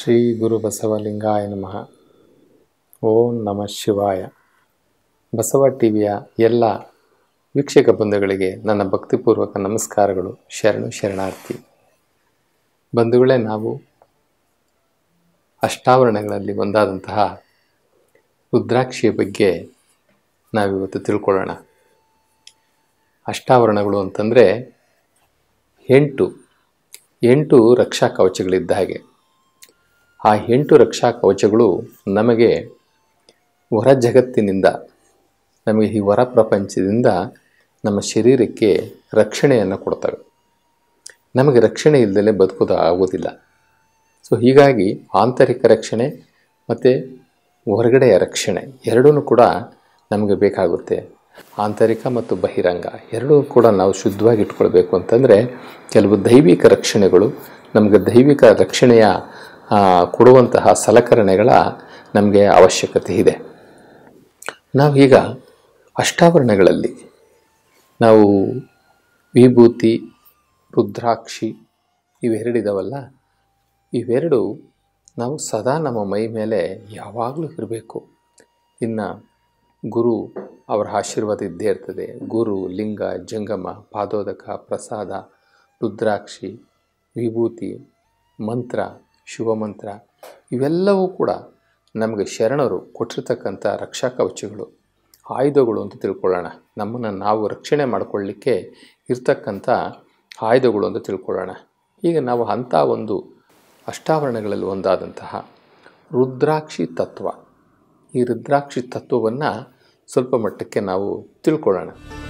ಶ್ರೀ ಗುರು ಬಸವಲಿಂಗಾಯ ನಮಃ ಓಂ ನಮಃ ಶಿವಾಯ ಬಸವ ಟಿವಿಯ ಎಲ್ಲ ವೀಕ್ಷಕ ಬಂಧುಗಳಿಗೆ ನನ್ನ ಭಕ್ತಿಪೂರ್ವಕ ನಮಸ್ಕಾರಗಳು ಶರಣು ಶರಣಾರ್ಥಿ ಬಂಧುಗಳೇ ನಾವು ಅಷ್ಟಾವರಣಗಳಲ್ಲಿ ಒಂದಾದಂತಹ ರುದ್ರಾಕ್ಷಿಯ ಬಗ್ಗೆ ನಾವಿವತ್ತು ತಿಳ್ಕೊಳ್ಳೋಣ ಅಷ್ಟಾವರಣಗಳು ಅಂತಂದರೆ ಎಂಟು ಎಂಟು ರಕ್ಷಾ ಕವಚಗಳಿದ್ದ ಹಾಗೆ ಆ ಎಂಟು ರಕ್ಷಾ ಕವಚಗಳು ನಮಗೆ ಹೊರ ಜಗತ್ತಿನಿಂದ ನಮಗೆ ಈ ಹೊರ ಪ್ರಪಂಚದಿಂದ ನಮ್ಮ ಶರೀರಕ್ಕೆ ರಕ್ಷಣೆಯನ್ನು ಕೊಡ್ತವೆ ನಮಗೆ ರಕ್ಷಣೆ ಇಲ್ಲದೆ ಬದುಕೋದು ಆಗೋದಿಲ್ಲ ಸೊ ಹೀಗಾಗಿ ಆಂತರಿಕ ರಕ್ಷಣೆ ಮತ್ತು ಹೊರಗಡೆಯ ರಕ್ಷಣೆ ಎರಡೂ ಕೂಡ ನಮಗೆ ಬೇಕಾಗುತ್ತೆ ಆಂತರಿಕ ಮತ್ತು ಬಹಿರಂಗ ಎರಡೂ ಕೂಡ ನಾವು ಶುದ್ಧವಾಗಿ ಇಟ್ಕೊಳ್ಬೇಕು ಅಂತಂದರೆ ಕೆಲವು ದೈವಿಕ ರಕ್ಷಣೆಗಳು ನಮಗೆ ದೈವಿಕ ರಕ್ಷಣೆಯ ಆ, ಕೊಡುವಂತಹ ಸಲಕರಣೆಗಳ ನಮಗೆ ಅವಶ್ಯಕತೆ ಇದೆ ನಾವೀಗ ಅಷ್ಟಾವರಣಗಳಲ್ಲಿ ನಾವು ವಿಭೂತಿ ರುದ್ರಾಕ್ಷಿ ಇವೆರಡಿದಾವಲ್ಲ ಇವೆರಡು ನಾವು ಸದಾ ನಮ್ಮ ಮೈ ಮೇಲೆ ಯಾವಾಗಲೂ ಇರಬೇಕು ಇನ್ನು ಗುರು ಅವರ ಆಶೀರ್ವಾದ ಇದ್ದೇ ಇರ್ತದೆ ಗುರು ಲಿಂಗ ಜಂಗಮ ಪಾದೋದಕ ಪ್ರಸಾದ ರುದ್ರಾಕ್ಷಿ ವಿಭೂತಿ ಮಂತ್ರ ಶಿವಮಂತ್ರ ಇವೆಲ್ಲವೂ ಕೂಡ ನಮಗೆ ಶರಣರು ಕೊಟ್ಟಿರ್ತಕ್ಕಂಥ ರಕ್ಷಾ ಕವಚಗಳು ಆಯುಧಗಳು ಅಂತ ತಿಳ್ಕೊಳ್ಳೋಣ ನಮ್ಮನ್ನು ನಾವು ರಕ್ಷಣೆ ಮಾಡಿಕೊಳ್ಳಿಕ್ಕೆ ಇರ್ತಕ್ಕಂಥ ಆಯುಧಗಳು ಅಂತ ತಿಳ್ಕೊಳ್ಳೋಣ ಈಗ ನಾವು ಅಂಥ ಒಂದು ಅಷ್ಟಾವರಣಗಳಲ್ಲಿ ಒಂದಾದಂತಹ ರುದ್ರಾಕ್ಷಿ ತತ್ವ ಈ ರುದ್ರಾಕ್ಷಿ ತತ್ವವನ್ನು ಸ್ವಲ್ಪ ಮಟ್ಟಕ್ಕೆ ನಾವು ತಿಳ್ಕೊಳ್ಳೋಣ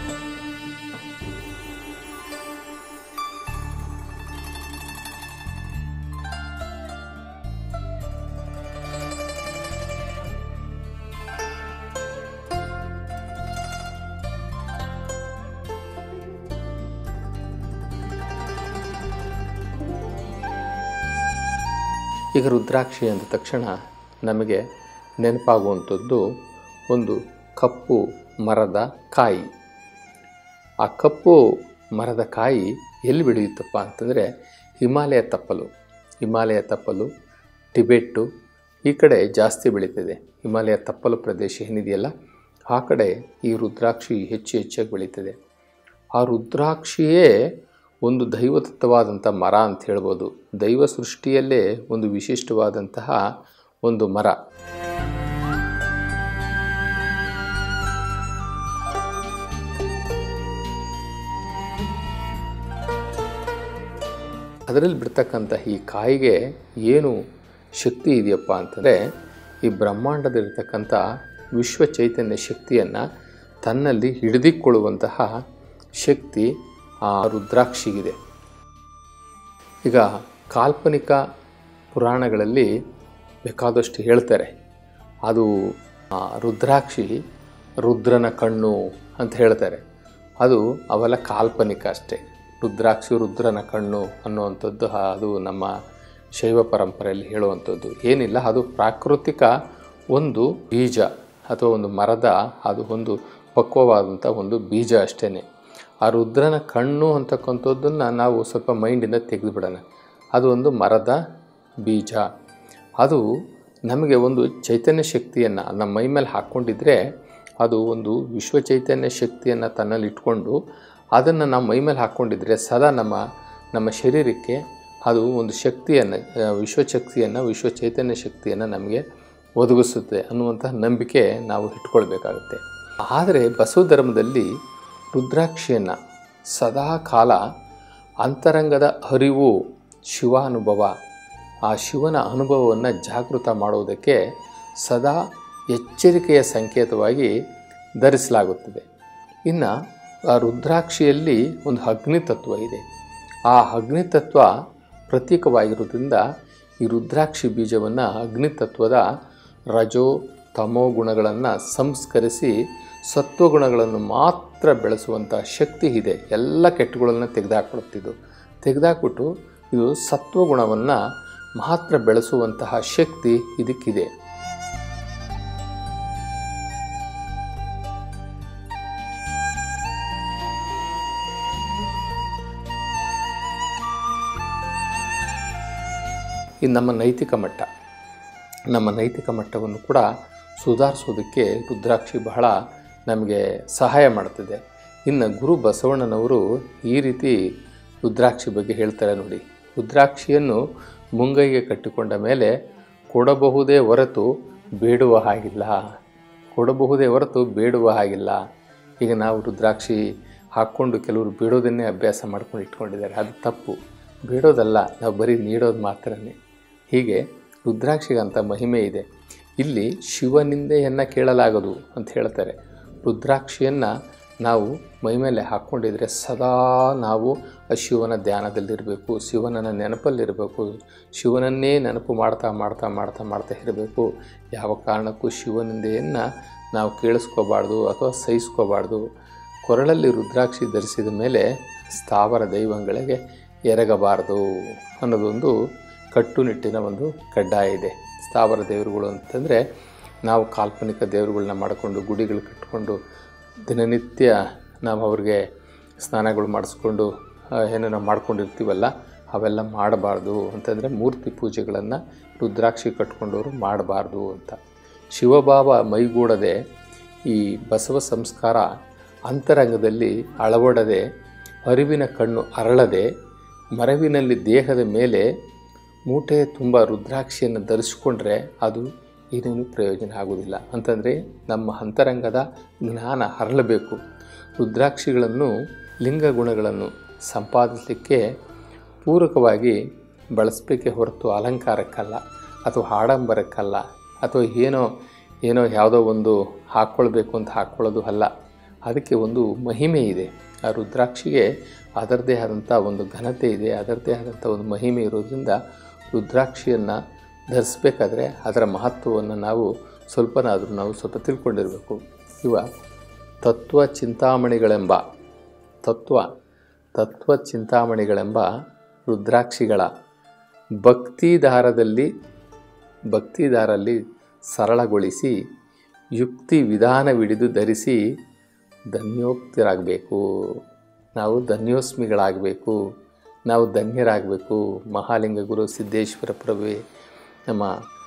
ಈಗ ರುದ್ರಾಕ್ಷಿ ಅಂದ ತಕ್ಷಣ ನಮಗೆ ನೆನಪಾಗುವಂಥದ್ದು ಒಂದು ಕಪ್ಪು ಮರದ ಕಾಯಿ ಆ ಕಪ್ಪು ಮರದ ಕಾಯಿ ಎಲ್ಲಿ ಬೆಳೆಯುತ್ತಪ್ಪ ಅಂತಂದರೆ ಹಿಮಾಲಯ ತಪ್ಪಲು ಹಿಮಾಲಯ ತಪ್ಪಲು ಟಿಬೆಟ್ಟು ಈ ಕಡೆ ಜಾಸ್ತಿ ಬೆಳೀತದೆ ಹಿಮಾಲಯ ತಪ್ಪಲು ಪ್ರದೇಶ ಏನಿದೆಯಲ್ಲ ಆ ಕಡೆ ಈ ರುದ್ರಾಕ್ಷಿ ಹೆಚ್ಚು ಹೆಚ್ಚಾಗಿ ಬೆಳೀತದೆ ಆ ರುದ್ರಾಕ್ಷಿಯೇ ಒಂದು ದೈವದತ್ತವಾದಂಥ ಮರ ಅಂತ ಹೇಳ್ಬೋದು ದೈವ ಸೃಷ್ಟಿಯಲ್ಲೇ ಒಂದು ವಿಶಿಷ್ಟವಾದಂತಹ ಒಂದು ಮರ ಅದರಲ್ಲಿ ಬಿಡ್ತಕ್ಕಂಥ ಈ ಕಾಯಿಗೆ ಏನು ಶಕ್ತಿ ಇದೆಯಪ್ಪ ಅಂತಂದರೆ ಈ ಬ್ರಹ್ಮಾಂಡದಲ್ಲಿರ್ತಕ್ಕಂಥ ವಿಶ್ವ ಚೈತನ್ಯ ಶಕ್ತಿಯನ್ನು ತನ್ನಲ್ಲಿ ಹಿಡಿದಿಕೊಳ್ಳುವಂತಹ ಶಕ್ತಿ ಆ ರುದ್ರಾಕ್ಷಿಗಿದೆ ಈಗ ಕಾಲ್ಪನಿಕ ಪುರಾಣಗಳಲ್ಲಿ ಬೇಕಾದಷ್ಟು ಹೇಳ್ತಾರೆ ಅದು ಆ ರುದ್ರಾಕ್ಷಿ ರುದ್ರನ ಕಣ್ಣು ಅಂತ ಹೇಳ್ತಾರೆ ಅದು ಅವೆಲ್ಲ ಕಾಲ್ಪನಿಕ ಅಷ್ಟೇ ರುದ್ರಾಕ್ಷಿ ರುದ್ರನ ಕಣ್ಣು ಅನ್ನುವಂಥದ್ದು ಅದು ನಮ್ಮ ಶೈವ ಪರಂಪರೆಯಲ್ಲಿ ಹೇಳುವಂಥದ್ದು ಏನಿಲ್ಲ ಅದು ಪ್ರಾಕೃತಿಕ ಒಂದು ಬೀಜ ಅಥವಾ ಒಂದು ಮರದ ಅದು ಒಂದು ಪಕ್ವವಾದಂಥ ಒಂದು ಬೀಜ ಅಷ್ಟೇ ಆ ರುದ್ರನ ಕಣ್ಣು ಅಂತಕ್ಕಂಥದ್ದನ್ನು ನಾವು ಸ್ವಲ್ಪ ಮೈಂಡಿಂದ ತೆಗೆದುಬಿಡೋಣ ಅದು ಒಂದು ಮರದ ಬೀಜ ಅದು ನಮಗೆ ಒಂದು ಚೈತನ್ಯ ಶಕ್ತಿಯನ್ನು ನಮ್ಮ ಮೈ ಮೇಲೆ ಹಾಕ್ಕೊಂಡಿದ್ರೆ ಅದು ಒಂದು ವಿಶ್ವ ಚೈತನ್ಯ ಶಕ್ತಿಯನ್ನು ತನ್ನಲ್ಲಿ ಇಟ್ಕೊಂಡು ಅದನ್ನು ನಾವು ಮೈ ಮೇಲೆ ಹಾಕ್ಕೊಂಡಿದ್ರೆ ಸದಾ ನಮ್ಮ ನಮ್ಮ ಶರೀರಕ್ಕೆ ಅದು ಒಂದು ಶಕ್ತಿಯನ್ನು ಆ, ವಿಶ್ವಶಕ್ತಿಯನ್ನು ವಿಶ್ವ ಚೈತನ್ಯ ಶಕ್ತಿಯನ್ನು ನಮಗೆ ಒದಗಿಸುತ್ತೆ ಅನ್ನುವಂತಹ ನಂಬಿಕೆ ನಾವು ಇಟ್ಕೊಳ್ಬೇಕಾಗುತ್ತೆ ಆದರೆ ಬಸವ ಧರ್ಮದಲ್ಲಿ ರುದ್ರಾಕ್ಷಿಯನ್ನು ಸದಾ ಕಾಲ ಅಂತರಂಗದ ಅರಿವು ಶಿವಾನುಭವ ಆ ಶಿವನ ಅನುಭವವನ್ನು ಜಾಗೃತ ಮಾಡುವುದಕ್ಕೆ ಸದಾ ಎಚ್ಚರಿಕೆಯ ಸಂಕೇತವಾಗಿ ಧರಿಸಲಾಗುತ್ತದೆ ಇನ್ನು ಆ ರುದ್ರಾಕ್ಷಿಯಲ್ಲಿ ಒಂದು ಅಗ್ನಿ ತತ್ವ ಇದೆ ಆ ಅಗ್ನಿ ತತ್ವ ಪ್ರತೀಕವಾಗಿರೋದ್ರಿಂದ ಈ ರುದ್ರಾಕ್ಷಿ ಬೀಜವನ್ನು ಅಗ್ನಿ ತತ್ವದ ರಜೋ ತಮೋ ಗುಣಗಳನ್ನು ಸಂಸ್ಕರಿಸಿ ಸತ್ವಗುಣಗಳನ್ನು ಮಾತ್ರ ಬೆಳೆಸುವಂಥ ಶಕ್ತಿ ಇದೆ ಎಲ್ಲ ಕೆಟ್ಟುಗಳನ್ನು ತೆಗೆದುಹಾಕ್ಬಿಡುತ್ತಿದ್ದು ತೆಗೆದುಹಾಕ್ಬಿಟ್ಟು ಇದು ಸತ್ವಗುಣವನ್ನು ಮಾತ್ರ ಬೆಳೆಸುವಂತಹ ಶಕ್ತಿ ಇದಕ್ಕಿದೆ ಇದು ನಮ್ಮ ನೈತಿಕ ಮಟ್ಟ ನಮ್ಮ ನೈತಿಕ ಮಟ್ಟವನ್ನು ಕೂಡ ಸುಧಾರಿಸೋದಕ್ಕೆ ರುದ್ರಾಕ್ಷಿ ಬಹಳ ನಮಗೆ ಸಹಾಯ ಮಾಡ್ತದೆ ಇನ್ನು ಗುರು ಬಸವಣ್ಣನವರು ಈ ರೀತಿ ರುದ್ರಾಕ್ಷಿ ಬಗ್ಗೆ ಹೇಳ್ತಾರೆ ನೋಡಿ ರುದ್ರಾಕ್ಷಿಯನ್ನು ಮುಂಗೈಗೆ ಕಟ್ಟಿಕೊಂಡ ಮೇಲೆ ಕೊಡಬಹುದೇ ಹೊರತು ಬೇಡುವ ಹಾಗಿಲ್ಲ ಕೊಡಬಹುದೇ ಹೊರತು ಬೇಡುವ ಹಾಗಿಲ್ಲ ಈಗ ನಾವು ರುದ್ರಾಕ್ಷಿ ಹಾಕ್ಕೊಂಡು ಕೆಲವರು ಬೇಡೋದನ್ನೇ ಅಭ್ಯಾಸ ಮಾಡ್ಕೊಂಡು ಇಟ್ಕೊಂಡಿದ್ದಾರೆ ಅದು ತಪ್ಪು ಬೇಡೋದಲ್ಲ ನಾವು ಬರೀ ನೀಡೋದು ಮಾತ್ರನೇ ಹೀಗೆ ರುದ್ರಾಕ್ಷಿಗಂತ ಮಹಿಮೆ ಇದೆ ಇಲ್ಲಿ ಶಿವನಿಂದೆಯನ್ನು ಕೇಳಲಾಗದು ಅಂತ ಹೇಳ್ತಾರೆ ರುದ್ರಾಕ್ಷಿಯನ್ನು ನಾವು ಮೈಮೇಲೆ ಹಾಕ್ಕೊಂಡಿದ್ರೆ ಸದಾ ನಾವು ಆ ಶಿವನ ಧ್ಯಾನದಲ್ಲಿರಬೇಕು ಶಿವನನ್ನ ನೆನಪಲ್ಲಿರಬೇಕು ಶಿವನನ್ನೇ ನೆನಪು ಮಾಡ್ತಾ ಮಾಡ್ತಾ ಮಾಡ್ತಾ ಮಾಡ್ತಾ ಇರಬೇಕು ಯಾವ ಕಾರಣಕ್ಕೂ ಶಿವನಿಂದೆಯನ್ನು ನಾವು ಕೇಳಿಸ್ಕೋಬಾರ್ದು ಅಥವಾ ಸಹಿಸ್ಕೋಬಾರ್ದು ಕೊರಳಲ್ಲಿ ರುದ್ರಾಕ್ಷಿ ಧರಿಸಿದ ಮೇಲೆ ಸ್ಥಾವರ ದೈವಗಳಿಗೆ ಎರಗಬಾರದು ಅನ್ನೋದೊಂದು ಕಟ್ಟುನಿಟ್ಟಿನ ಒಂದು ಕಡ್ಡಾಯ ಇದೆ ಸ್ಥಾವರ ದೇವರುಗಳು ಅಂತಂದರೆ ನಾವು ಕಾಲ್ಪನಿಕ ದೇವರುಗಳನ್ನ ಮಾಡಿಕೊಂಡು ಗುಡಿಗಳು ಕಟ್ಕೊಂಡು ದಿನನಿತ್ಯ ನಾವು ಅವ್ರಿಗೆ ಸ್ನಾನಗಳು ಮಾಡಿಸ್ಕೊಂಡು ಆ, ಏನೇನೋ ಮಾಡ್ಕೊಂಡಿರ್ತೀವಲ್ಲ ಅವೆಲ್ಲ ಮಾಡಬಾರ್ದು ಅಂತಂದರೆ ಮೂರ್ತಿ ಪೂಜೆಗಳನ್ನು ರುದ್ರಾಕ್ಷಿ ಕಟ್ಕೊಂಡವರು ಮಾಡಬಾರ್ದು ಅಂತ ಶಿವಭಾವ ಮೈಗೂಡದೆ ಈ ಬಸವ ಸಂಸ್ಕಾರ ಅಂತರಂಗದಲ್ಲಿ ಅಳವಡದೆ ಅರಿವಿನ ಕಣ್ಣು ಅರಳದೆ ಮರವಿನಲ್ಲಿ ದೇಹದ ಮೇಲೆ ಮೂಟೆ ತುಂಬ ರುದ್ರಾಕ್ಷಿಯನ್ನು ಧರಿಸ್ಕೊಂಡ್ರೆ ಅದು ಏನೇನು ಪ್ರಯೋಜನ ಆಗೋದಿಲ್ಲ ಅಂತಂದರೆ ನಮ್ಮ ಅಂತರಂಗದ ಜ್ಞಾನ ಹರಳಬೇಕು ರುದ್ರಾಕ್ಷಿಗಳನ್ನು ಲಿಂಗ ಗುಣಗಳನ್ನು ಸಂಪಾದಿಸಲಿಕ್ಕೆ ಪೂರಕವಾಗಿ ಬಳಸಬೇಕೇ ಹೊರತು ಅಲಂಕಾರಕ್ಕಲ್ಲ ಅಥವಾ ಆಡಂಬರಕ್ಕಲ್ಲ ಅಥವಾ ಏನೋ ಏನೋ ಯಾವುದೋ ಒಂದು ಹಾಕ್ಕೊಳ್ಬೇಕು ಅಂತ ಹಾಕ್ಕೊಳ್ಳೋದು ಅಲ್ಲ ಅದಕ್ಕೆ ಒಂದು ಮಹಿಮೆ ಇದೆ ಆ ರುದ್ರಾಕ್ಷಿಗೆ ಅದರದ್ದೇ ಆದಂಥ ಒಂದು ಘನತೆ ಇದೆ ಅದರದ್ದೇ ಆದಂಥ ಒಂದು ಮಹಿಮೆ ಇರೋದ್ರಿಂದ ರುದ್ರಾಕ್ಷಿಯನ್ನು ಧರಿಸ್ಬೇಕಾದ್ರೆ ಅದರ ಮಹತ್ವವನ್ನು ನಾವು ಸ್ವಲ್ಪನಾದರೂ ನಾವು ಸ್ವಲ್ಪ ತಿಳ್ಕೊಂಡಿರಬೇಕು ಇವ ತತ್ವ ಚಿಂತಾಮಣಿಗಳೆಂಬ ತತ್ವ ತತ್ವ ಚಿಂತಾಮಣಿಗಳೆಂಬ ರುದ್ರಾಕ್ಷಿಗಳ ಭಕ್ತಿದಾರದಲ್ಲಿ ಭಕ್ತಿದಾರಲ್ಲಿ ಸರಳಗೊಳಿಸಿ ಯುಕ್ತಿ ವಿಧಾನವಿಡಿದು ಧರಿಸಿ ಧನ್ಯೋಕ್ತರಾಗಬೇಕು ನಾವು ಧನ್ಯೋಸ್ಮಿಗಳಾಗಬೇಕು ನಾವು ಧನ್ಯರಾಗಬೇಕು ಮಹಾಲಿಂಗ ಗುರು ಸಿದ್ದೇಶ್ವರ ಪ್ರಭುವೆ ನಮ್ಮ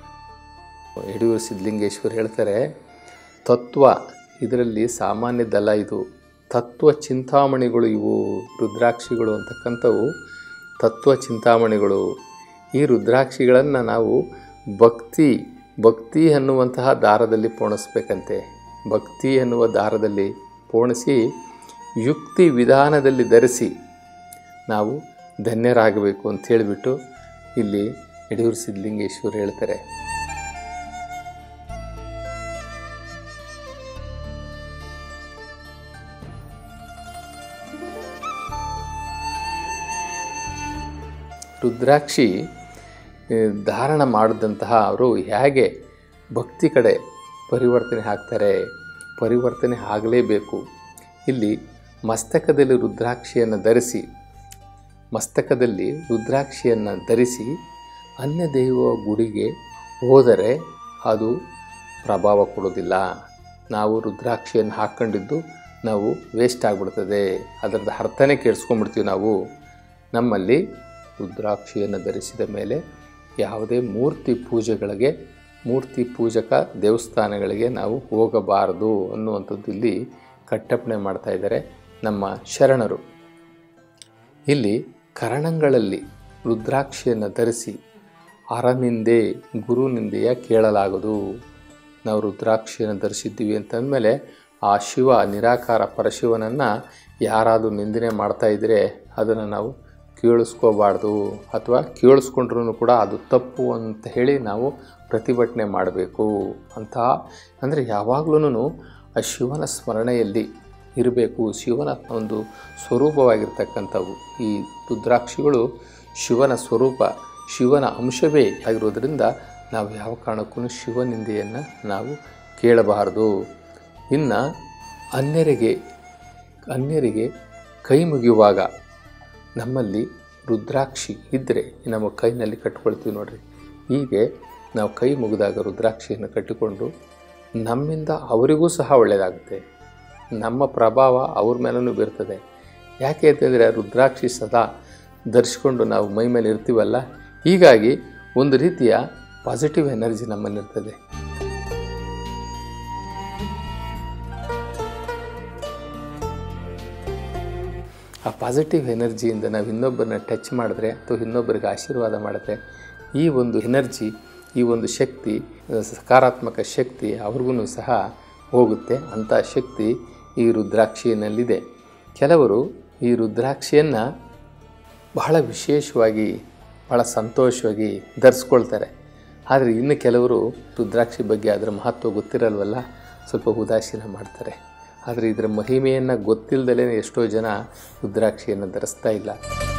ಯಡಿಯೂರು ಸಿದ್ಧಲಿಂಗೇಶ್ವರ ಹೇಳ್ತಾರೆ ತತ್ವ ಇದರಲ್ಲಿ ಸಾಮಾನ್ಯದಲ್ಲ ಇದು ತತ್ವ ಚಿಂತಾಮಣಿಗಳು ಇವು ರುದ್ರಾಕ್ಷಿಗಳು ಅಂತಕ್ಕಂಥವು ತತ್ವ ಚಿಂತಾಮಣಿಗಳು ಈ ರುದ್ರಾಕ್ಷಿಗಳನ್ನು ನಾವು ಭಕ್ತಿ ಭಕ್ತಿ ಅನ್ನುವಂತಹ ದಾರದಲ್ಲಿ ಪೋಣಿಸ್ಬೇಕಂತೆ ಭಕ್ತಿ ಎನ್ನುವ ದಾರದಲ್ಲಿ ಪೋಣಿಸಿ ಯುಕ್ತಿ ವಿಧಾನದಲ್ಲಿ ಧರಿಸಿ ನಾವು ಧನ್ಯರಾಗಬೇಕು ಅಂತ ಹೇಳಿಬಿಟ್ಟು ಇಲ್ಲಿ ಯಡಿಯೂರು ಸಿದ್ಧಲಿಂಗೇಶ್ವರ ಹೇಳ್ತಾರೆ ರುದ್ರಾಕ್ಷಿ ಆ, ಧಾರಣ ಮಾಡಿದಂತಹ ಅವರು ಹೇಗೆ ಭಕ್ತಿ ಕಡೆ ಪರಿವರ್ತನೆ ಆಗ್ತಾರೆ ಪರಿವರ್ತನೆ ಆಗಲೇಬೇಕು ಇಲ್ಲಿ ಮಸ್ತಕದಲ್ಲಿ ರುದ್ರಾಕ್ಷಿಯನ್ನು ಧರಿಸಿ ಮಸ್ತಕದಲ್ಲಿ ರುದ್ರಾಕ್ಷಿಯನ್ನು ಧರಿಸಿ ಅನ್ಯ ದೈವ ಗುಡಿಗೆ ಹೋದರೆ ಅದು ಪ್ರಭಾವ ಕೊಡೋದಿಲ್ಲ ನಾವು ರುದ್ರಾಕ್ಷಿಯನ್ನು ಹಾಕ್ಕೊಂಡಿದ್ದು ನಾವು ವೇಸ್ಟ್ ಆಗಿಬಿಡ್ತದೆ ಅದರದ್ದು ಅರ್ಥನೇ ಕೇಳಿಸ್ಕೊಂಡ್ಬಿಡ್ತೀವಿ ನಾವು ನಮ್ಮಲ್ಲಿ ರುದ್ರಾಕ್ಷಿಯನ್ನು ಧರಿಸಿದ ಮೇಲೆ ಯಾವುದೇ ಮೂರ್ತಿ ಪೂಜೆಗಳಿಗೆ ಮೂರ್ತಿ ಪೂಜಕ ದೇವಸ್ಥಾನಗಳಿಗೆ ನಾವು ಹೋಗಬಾರದು ಅನ್ನುವಂಥದ್ದು ಇಲ್ಲಿ ಕಟ್ಟಪ್ಪಣೆ ಮಾಡ್ತಾ ಇದ್ದಾರೆ ನಮ್ಮ ಶರಣರು ಇಲ್ಲಿ ಕರಣಗಳಲ್ಲಿ ರುದ್ರಾಕ್ಷಿಯನ್ನು ಧರಿಸಿ ಅರನಿಂದೆ ಗುರುನಿಂದೆಯ ಕೇಳಲಾಗದು ನಾವು ರುದ್ರಾಕ್ಷಿಯನ್ನು ಧರಿಸಿದ್ದೀವಿ ಅಂತಂದಮೇಲೆ ಆ ಶಿವ ನಿರಾಕಾರ ಪರಶಿವನನ್ನು ಯಾರಾದರೂ ನಿಂದನೆ ಮಾಡ್ತಾ ಇದ್ದರೆ ಅದನ್ನು ನಾವು ಕೇಳಿಸ್ಕೋಬಾರ್ದು ಅಥವಾ ಕೇಳಿಸ್ಕೊಂಡ್ರೂ ಕೂಡ ಅದು ತಪ್ಪು ಅಂತ ಹೇಳಿ ನಾವು ಪ್ರತಿಭಟನೆ ಮಾಡಬೇಕು ಅಂತ ಅಂದರೆ ಯಾವಾಗಲೂ ಆ ಶಿವನ ಸ್ಮರಣೆಯಲ್ಲಿ ಇರಬೇಕು ಶಿವನ ಒಂದು ಸ್ವರೂಪವಾಗಿರ್ತಕ್ಕಂಥವು ಈ ರುದ್ರಾಕ್ಷಿಗಳು ಶಿವನ ಸ್ವರೂಪ ಶಿವನ ಅಂಶವೇ ಆಗಿರೋದ್ರಿಂದ ನಾವು ಯಾವ ಕಾರಣಕ್ಕೂ ಶಿವನಿಂದೆಯನ್ನು ನಾವು ಕೇಳಬಾರದು ಇನ್ನು ಅನ್ಯರಿಗೆ ಅನ್ಯರಿಗೆ ಕೈ ಮುಗಿಯುವಾಗ ನಮ್ಮಲ್ಲಿ ರುದ್ರಾಕ್ಷಿ ಇದ್ದರೆ ನಮ್ಮ ಕೈನಲ್ಲಿ ಕಟ್ಕೊಳ್ತೀವಿ ನೋಡ್ರಿ ಹೀಗೆ ನಾವು ಕೈ ಮುಗಿದಾಗ ರುದ್ರಾಕ್ಷಿಯನ್ನು ಕಟ್ಟಿಕೊಂಡು ನಮ್ಮಿಂದ ಅವರಿಗೂ ಸಹ ಒಳ್ಳೆಯದಾಗುತ್ತೆ ನಮ್ಮ ಪ್ರಭಾವ ಅವ್ರ ಮೇಲೂ ಬೀರ್ತದೆ ಯಾಕೆ ಅಂತಂದರೆ ರುದ್ರಾಕ್ಷಿ ಸದಾ ಧರಿಸ್ಕೊಂಡು ನಾವು ಮೈ ಮೇಲೆ ಇರ್ತೀವಲ್ಲ ಹೀಗಾಗಿ ಒಂದು ರೀತಿಯ ಪಾಸಿಟಿವ್ ಎನರ್ಜಿ ನಮ್ಮಲ್ಲಿರ್ತದೆ ಆ ಪಾಸಿಟಿವ್ ಎನರ್ಜಿಯಿಂದ ನಾವು ಇನ್ನೊಬ್ಬರನ್ನ ಟಚ್ ಮಾಡಿದ್ರೆ ಅಥವಾ ಇನ್ನೊಬ್ಬರಿಗೆ ಆಶೀರ್ವಾದ ಮಾಡಿದ್ರೆ ಈ ಒಂದು ಎನರ್ಜಿ ಈ ಒಂದು ಶಕ್ತಿ ಸಕಾರಾತ್ಮಕ ಶಕ್ತಿ ಅವ್ರಿಗೂ ಸಹ ಹೋಗುತ್ತೆ ಅಂಥ ಶಕ್ತಿ ಈ ರುದ್ರಾಕ್ಷಿಯಲ್ಲಿದೆ ಕೆಲವರು ಈ ರುದ್ರಾಕ್ಷಿಯನ್ನು ಬಹಳ ವಿಶೇಷವಾಗಿ ಭಾಳ ಸಂತೋಷವಾಗಿ ಧರಿಸ್ಕೊಳ್ತಾರೆ ಆದರೆ ಇನ್ನು ಕೆಲವರು ರುದ್ರಾಕ್ಷಿ ಬಗ್ಗೆ ಅದರ ಮಹತ್ವ ಗೊತ್ತಿರಲ್ವಲ್ಲ ಸ್ವಲ್ಪ ಉದಾಸೀನ ಮಾಡ್ತಾರೆ ಆದರೆ ಇದರ ಮಹಿಮೆಯನ್ನು ಗೊತ್ತಿಲ್ಲದಲೇ ಎಷ್ಟೋ ಜನ ರುದ್ರಾಕ್ಷಿಯನ್ನು ಧರಿಸ್ತಾ ಇಲ್ಲ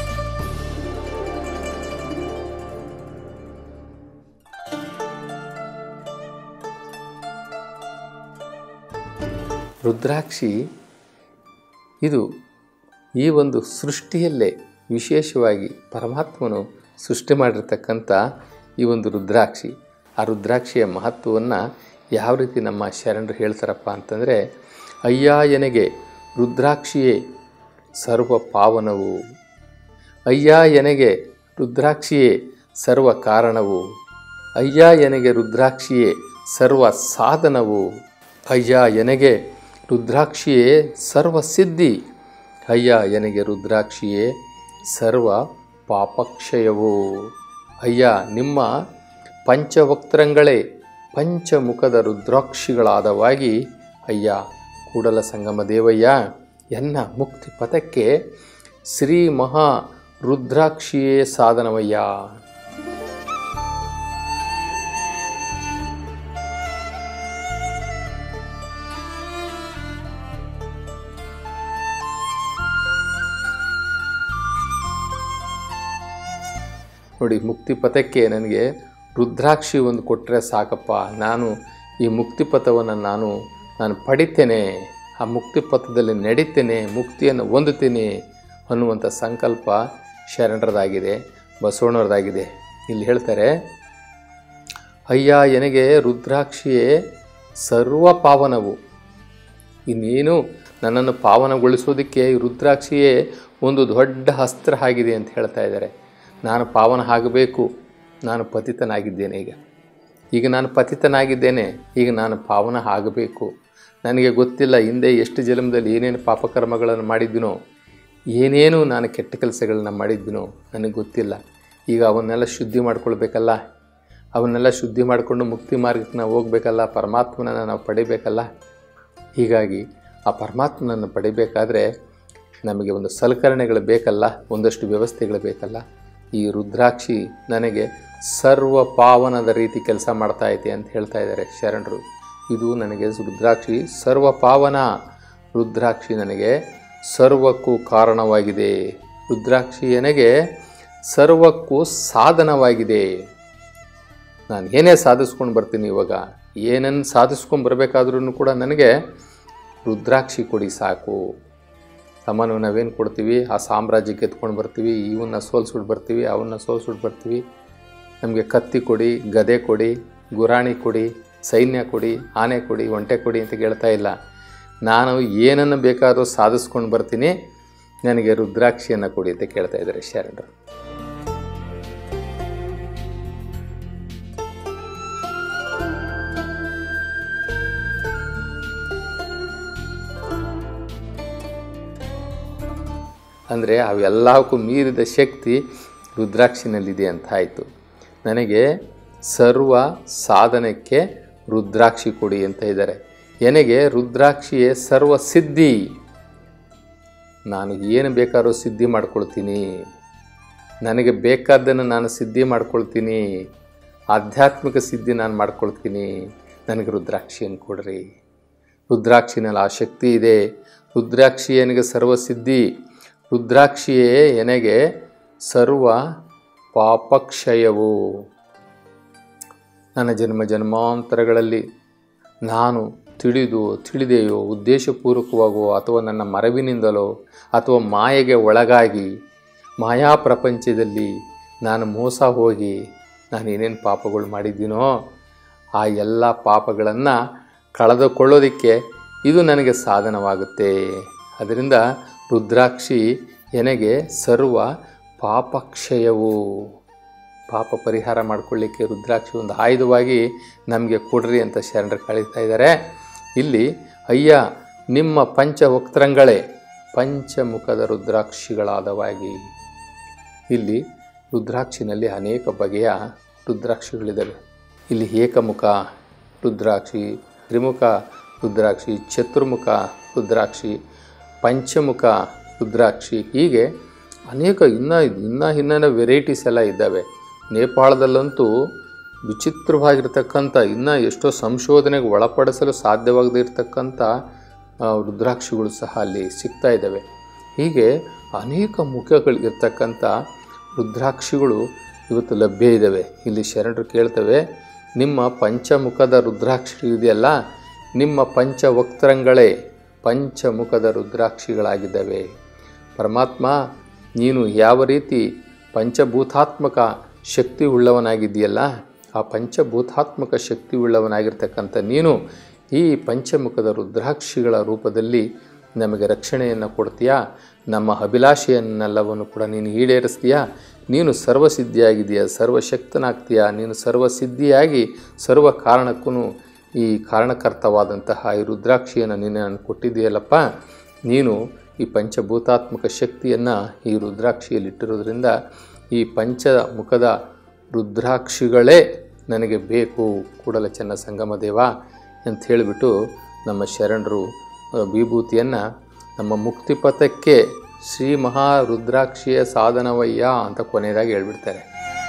ರುದ್ರಾಕ್ಷಿ ಇದು ಈ ಒಂದು ಸೃಷ್ಟಿಯಲ್ಲೇ ವಿಶೇಷವಾಗಿ ಪರಮಾತ್ಮನು ಸೃಷ್ಟಿ ಮಾಡಿರ್ತಕ್ಕಂಥ ಈ ಒಂದು ರುದ್ರಾಕ್ಷಿ ಆ ರುದ್ರಾಕ್ಷಿಯ ಮಹತ್ವವನ್ನು ಯಾವ ರೀತಿ ನಮ್ಮ ಶರಣರು ಹೇಳ್ತಾರಪ್ಪ ಅಂತಂದರೆ ಅಯ್ಯ ಎನಗೆ ರುದ್ರಾಕ್ಷಿಯೇ ಸರ್ವ ಪಾವನವು ಅಯ್ಯ ಎನಗೆ ರುದ್ರಾಕ್ಷಿಯೇ ಸರ್ವ ಕಾರಣವು ಅಯ್ಯ ಎನಗೆ ರುದ್ರಾಕ್ಷಿಯೇ ಸರ್ವ ಸಾಧನವು ಅಯ್ಯ ಎನಗೆ ರುದ್ರಾಕ್ಷಿಯೇ ಸರ್ವ ಸಿದ್ಧಿ ಅಯ್ಯ ಎನಗೆ ರುದ್ರಾಕ್ಷಿಯೇ ಸರ್ವ ಪಾಪಕ್ಷಯವು ಅಯ್ಯ ನಿಮ್ಮ ಪಂಚವಕ್ತರಂಗಳೇ ಪಂಚಮುಖದ ರುದ್ರಾಕ್ಷಿಗಳಾದವಾಗಿ ಅಯ್ಯ ಕೂಡಲ ಸಂಗಮ ದೇವಯ್ಯ ಎನ್ನ ಮುಕ್ತಿ ಪಥಕ್ಕೆ ಶ್ರೀ ಮಹಾ ರುದ್ರಾಕ್ಷಿಯೇ ಸಾಧನವಯ್ಯ ನೋಡಿ ಮುಕ್ತಿ ಪಥಕ್ಕೆ ನನಗೆ ರುದ್ರಾಕ್ಷಿ ಒಂದು ಕೊಟ್ಟರೆ ಸಾಕಪ್ಪ ನಾನು ಈ ಮುಕ್ತಿ ಪಥವನ್ನು ನಾನು ನಾನು ಪಡಿತೇನೆ ಆ ಮುಕ್ತಿ ಪಥದಲ್ಲಿ ನಡೀತೇನೆ ಮುಕ್ತಿಯನ್ನು ಹೊಂದುತ್ತೇನೆ ಅನ್ನುವಂಥ ಸಂಕಲ್ಪ ಶರಣರದಾಗಿದೆ ಬಸವಣ್ಣರದಾಗಿದೆ ಇಲ್ಲಿ ಹೇಳ್ತಾರೆ ಅಯ್ಯ ಎನಗೆ ರುದ್ರಾಕ್ಷಿಯೇ ಸರ್ವ ಪಾವನವು ಇನ್ನೇನು ನನ್ನನ್ನು ಪಾವನಗೊಳಿಸೋದಕ್ಕೆ ಈ ರುದ್ರಾಕ್ಷಿಯೇ ಒಂದು ದೊಡ್ಡ ಅಸ್ತ್ರ ಆಗಿದೆ ಅಂತ ಹೇಳ್ತಾ ಇದ್ದಾರೆ ನಾನು ಪಾವನ ಆಗಬೇಕು ನಾನು ಪತಿತನಾಗಿದ್ದೇನೆ ಈಗ ಈಗ ನಾನು ಪತಿತನಾಗಿದ್ದೇನೆ ಈಗ ನಾನು ಪಾವನ ಆಗಬೇಕು ನನಗೆ ಗೊತ್ತಿಲ್ಲ ಹಿಂದೆ ಎಷ್ಟು ಜನ್ಮದಲ್ಲಿ ಏನೇನು ಪಾಪಕರ್ಮಗಳನ್ನು ಮಾಡಿದ್ದೀನೋ ಏನೇನು ನಾನು ಕೆಟ್ಟ ಕೆಲಸಗಳನ್ನ ಮಾಡಿದ್ದೀನೋ ನನಗೆ ಗೊತ್ತಿಲ್ಲ ಈಗ ಅವನ್ನೆಲ್ಲ ಶುದ್ಧಿ ಮಾಡ್ಕೊಳ್ಬೇಕಲ್ಲ ಅವನ್ನೆಲ್ಲ ಶುದ್ಧಿ ಮಾಡಿಕೊಂಡು ಮುಕ್ತಿ ಮಾರ್ಗಕ್ಕೆ ನಾವು ಹೋಗ್ಬೇಕಲ್ಲ ಪರಮಾತ್ಮನನ್ನು ನಾವು ಪಡಿಬೇಕಲ್ಲ ಹೀಗಾಗಿ ಆ ಪರಮಾತ್ಮನನ್ನು ಪಡಿಬೇಕಾದ್ರೆ ನಮಗೆ ಒಂದು ಸಲಕರಣೆಗಳು ಬೇಕಲ್ಲ ಒಂದಷ್ಟು ವ್ಯವಸ್ಥೆಗಳು ಬೇಕಲ್ಲ ಈ ರುದ್ರಾಕ್ಷಿ ನನಗೆ ಸರ್ವ ಪಾವನದ ರೀತಿ ಕೆಲಸ ಮಾಡ್ತಾ ಐತೆ ಅಂತ ಹೇಳ್ತಾ ಇದ್ದಾರೆ ಶರಣರು ಇದು ನನಗೆ ರುದ್ರಾಕ್ಷಿ ಸರ್ವ ಪಾವನ ರುದ್ರಾಕ್ಷಿ ನನಗೆ ಸರ್ವಕ್ಕೂ ಕಾರಣವಾಗಿದೆ ರುದ್ರಾಕ್ಷಿ ನನಗೆ ಸರ್ವಕ್ಕೂ ಸಾಧನವಾಗಿದೆ ನಾನು ಏನೇ ಸಾಧಿಸ್ಕೊಂಡು ಬರ್ತೀನಿ ಇವಾಗ ಏನನ್ನು ಸಾಧಿಸ್ಕೊಂಡು ಬರಬೇಕಾದ್ರೂ ಕೂಡ ನನಗೆ ರುದ್ರಾಕ್ಷಿ ಕೊಡಿ ಸಾಕು ಸಾಮಾನ್ಯ ನಾವೇನು ಕೊಡ್ತೀವಿ ಆ ಸಾಮ್ರಾಜ್ಯಕ್ಕೆ ಎತ್ಕೊಂಡು ಬರ್ತೀವಿ ಇವನ್ನ ಸೋಲ್ಸ್ಬಿಟ್ಟು ಬರ್ತೀವಿ ಅವನ್ನ ಸೋಲ್ಸ್ಬಿಟ್ಟು ಬರ್ತೀವಿ ನಮಗೆ ಕತ್ತಿ ಕೊಡಿ ಗದೆ ಕೊಡಿ ಗುರಾಣಿ ಕೊಡಿ ಸೈನ್ಯ ಕೊಡಿ ಆನೆ ಕೊಡಿ ಒಂಟೆ ಕೊಡಿ ಅಂತ ಕೇಳ್ತಾ ಇಲ್ಲ ನಾನು ಏನನ್ನು ಬೇಕಾದರೂ ಸಾಧಿಸ್ಕೊಂಡು ಬರ್ತೀನಿ ನನಗೆ ರುದ್ರಾಕ್ಷಿಯನ್ನು ಕೊಡಿ ಅಂತ ಕೇಳ್ತಾ ಇದ್ದಾರೆ ಶರಣರು ಅಂದರೆ ಅವೆಲ್ಲಕ್ಕೂ ಮೀರಿದ ಶಕ್ತಿ ರುದ್ರಾಕ್ಷಿನಲ್ಲಿದೆ ಅಂತ ಆಯಿತು ನನಗೆ ಸರ್ವ ಸಾಧನಕ್ಕೆ ರುದ್ರಾಕ್ಷಿ ಕೊಡಿ ಅಂತ ಇದ್ದಾರೆ ನನಗೆ ರುದ್ರಾಕ್ಷಿಯೇ ಸರ್ವ ಸಿದ್ಧಿ ನಾನು ಏನು ಬೇಕಾದ್ರೂ ಸಿದ್ಧಿ ಮಾಡ್ಕೊಳ್ತೀನಿ ನನಗೆ ಬೇಕಾದ್ದನ್ನು ನಾನು ಸಿದ್ಧಿ ಮಾಡ್ಕೊಳ್ತೀನಿ ಆಧ್ಯಾತ್ಮಿಕ ಸಿದ್ಧಿ ನಾನು ಮಾಡ್ಕೊಳ್ತೀನಿ ನನಗೆ ರುದ್ರಾಕ್ಷಿಯನ್ನು ಕೊಡ್ರಿ ರುದ್ರಾಕ್ಷಿನಲ್ಲಿ ಆ ಶಕ್ತಿ ಇದೆ ರುದ್ರಾಕ್ಷಿ ನನಗೆ ಸರ್ವಸಿದ್ಧಿ ರುದ್ರಾಕ್ಷಿಯೇ ನನಗೆ ಸರ್ವ ಪಾಪಕ್ಷಯವು ನನ್ನ ಜನ್ಮ ಜನ್ಮಾಂತರಗಳಲ್ಲಿ ನಾನು ತಿಳಿದು ತಿಳಿದೆಯೋ ಉದ್ದೇಶಪೂರ್ವಕವಾಗೋ ಅಥವಾ ನನ್ನ ಮರವಿನಿಂದಲೋ ಅಥವಾ ಮಾಯೆಗೆ ಒಳಗಾಗಿ ಮಾಯಾ ಪ್ರಪಂಚದಲ್ಲಿ ನಾನು ಮೋಸ ಹೋಗಿ ನಾನು ಏನೇನು ಪಾಪಗಳು ಮಾಡಿದ್ದೀನೋ ಆ ಎಲ್ಲ ಪಾಪಗಳನ್ನು ಕಳೆದುಕೊಳ್ಳೋದಕ್ಕೆ ಇದು ನನಗೆ ಸಾಧನವಾಗುತ್ತೆ ಅದರಿಂದ ರುದ್ರಾಕ್ಷಿ ನನಗೆ ಸರ್ವ ಪಾಪಕ್ಷಯವು ಪಾಪ ಪರಿಹಾರ ಮಾಡಿಕೊಳ್ಳಿಕ್ಕೆ ರುದ್ರಾಕ್ಷಿ ಒಂದು ಆಯುಧವಾಗಿ ನಮಗೆ ಕೊಡ್ರಿ ಅಂತ ಶರಣರು ಕಳೀತಾ ಇದ್ದಾರೆ ಇಲ್ಲಿ ಅಯ್ಯ ನಿಮ್ಮ ಪಂಚವಕ್ತರಂಗಳೇ ಪಂಚಮುಖದ ರುದ್ರಾಕ್ಷಿಗಳಾದವಾಗಿ ಇಲ್ಲಿ ರುದ್ರಾಕ್ಷಿನಲ್ಲಿ ಅನೇಕ ಬಗೆಯ ರುದ್ರಾಕ್ಷಿಗಳಿದ್ದಾವೆ ಇಲ್ಲಿ ಏಕಮುಖ ರುದ್ರಾಕ್ಷಿ ತ್ರಿಮುಖ ರುದ್ರಾಕ್ಷಿ ಚತುರ್ಮುಖ ರುದ್ರಾಕ್ಷಿ ಪಂಚಮುಖ ರುದ್ರಾಕ್ಷಿ ಹೀಗೆ ಅನೇಕ ಇನ್ನೂ ಇನ್ನೂ ಇನ್ನೂ ವೆರೈಟೀಸ್ ಎಲ್ಲ ಇದ್ದಾವೆ ನೇಪಾಳದಲ್ಲಂತೂ ವಿಚಿತ್ರವಾಗಿರ್ತಕ್ಕಂಥ ಇನ್ನೂ ಎಷ್ಟೋ ಸಂಶೋಧನೆಗೆ ಒಳಪಡಿಸಲು ಸಾಧ್ಯವಾಗದೇ ಇರತಕ್ಕಂಥ ಆ, ರುದ್ರಾಕ್ಷಿಗಳು ಸಹ ಅಲ್ಲಿ ಸಿಗ್ತಾ ಇದ್ದಾವೆ ಹೀಗೆ ಅನೇಕ ಮುಖಗಳು ಇರ್ತಕ್ಕಂಥ ರುದ್ರಾಕ್ಷಿಗಳು ಇವತ್ತು ಲಭ್ಯ ಇದ್ದಾವೆ ಇಲ್ಲಿ ಶರಣರು ಕೇಳ್ತವೆ ನಿಮ್ಮ ಪಂಚಮುಖದ ರುದ್ರಾಕ್ಷಿ ಇದೆಯಲ್ಲ ನಿಮ್ಮ ಪಂಚವಕ್ತರಂಗಳೇ ಪಂಚಮುಖದ ರುದ್ರಾಕ್ಷಿಗಳಾಗಿದ್ದಾವೆ ಪರಮಾತ್ಮ ನೀನು ಯಾವ ರೀತಿ ಪಂಚಭೂತಾತ್ಮಕ ಶಕ್ತಿ ಉಳ್ಳವನಾಗಿದೆಯಲ್ಲ ಆ ಪಂಚಭೂತಾತ್ಮಕ ಶಕ್ತಿ ಉಳ್ಳವನಾಗಿರ್ತಕ್ಕಂಥ ನೀನು ಈ ಪಂಚಮುಖದ ರುದ್ರಾಕ್ಷಿಗಳ ರೂಪದಲ್ಲಿ ನಮಗೆ ರಕ್ಷಣೆಯನ್ನು ಕೊಡ್ತೀಯಾ ನಮ್ಮ ಅಭಿಲಾಷೆಯನ್ನೆಲ್ಲವನ್ನು ಕೂಡ ನೀನು ಈಡೇರಿಸ್ತೀಯಾ ನೀನು ಸರ್ವಸಿದ್ಧಿಯಾಗಿದೆಯಾ ಸರ್ವಶಕ್ತನಾಗ್ತೀಯಾ ನೀನು ಸರ್ವಸಿದ್ಧಿಯಾಗಿ ಸರ್ವ ಕಾರಣಕ್ಕೂ ಈ ಕಾರಣಕರ್ತವಾದಂತಹ ಈ ರುದ್ರಾಕ್ಷಿಯನ್ನು ನೀನು ನಾನು ಕೊಟ್ಟಿದ್ದೀಯಲ್ಲಪ್ಪ ನೀನು ಈ ಪಂಚಭೂತಾತ್ಮಕ ಶಕ್ತಿಯನ್ನು ಈ ರುದ್ರಾಕ್ಷಿಯಲ್ಲಿ ಇಟ್ಟಿರೋದ್ರಿಂದ ಈ ಪಂಚಮುಖದ ರುದ್ರಾಕ್ಷಿಗಳೇ ನನಗೆ ಬೇಕು ಕೂಡಲ ಚೆನ್ನ ಸಂಗಮ ದೇವ ಅಂತ ಹೇಳಿಬಿಟ್ಟು ನಮ್ಮ ಶರಣರು ಆ, ವಿಭೂತಿಯನ್ನು ನಮ್ಮ ಮುಕ್ತಿಪಥಕ್ಕೆ ಶ್ರೀ ಮಹಾ ರುದ್ರಾಕ್ಷಿಯ ಸಾಧನವಯ್ಯ ಅಂತ ಕೊನೆಯದಾಗಿ ಹೇಳ್ಬಿಡ್ತಾರೆ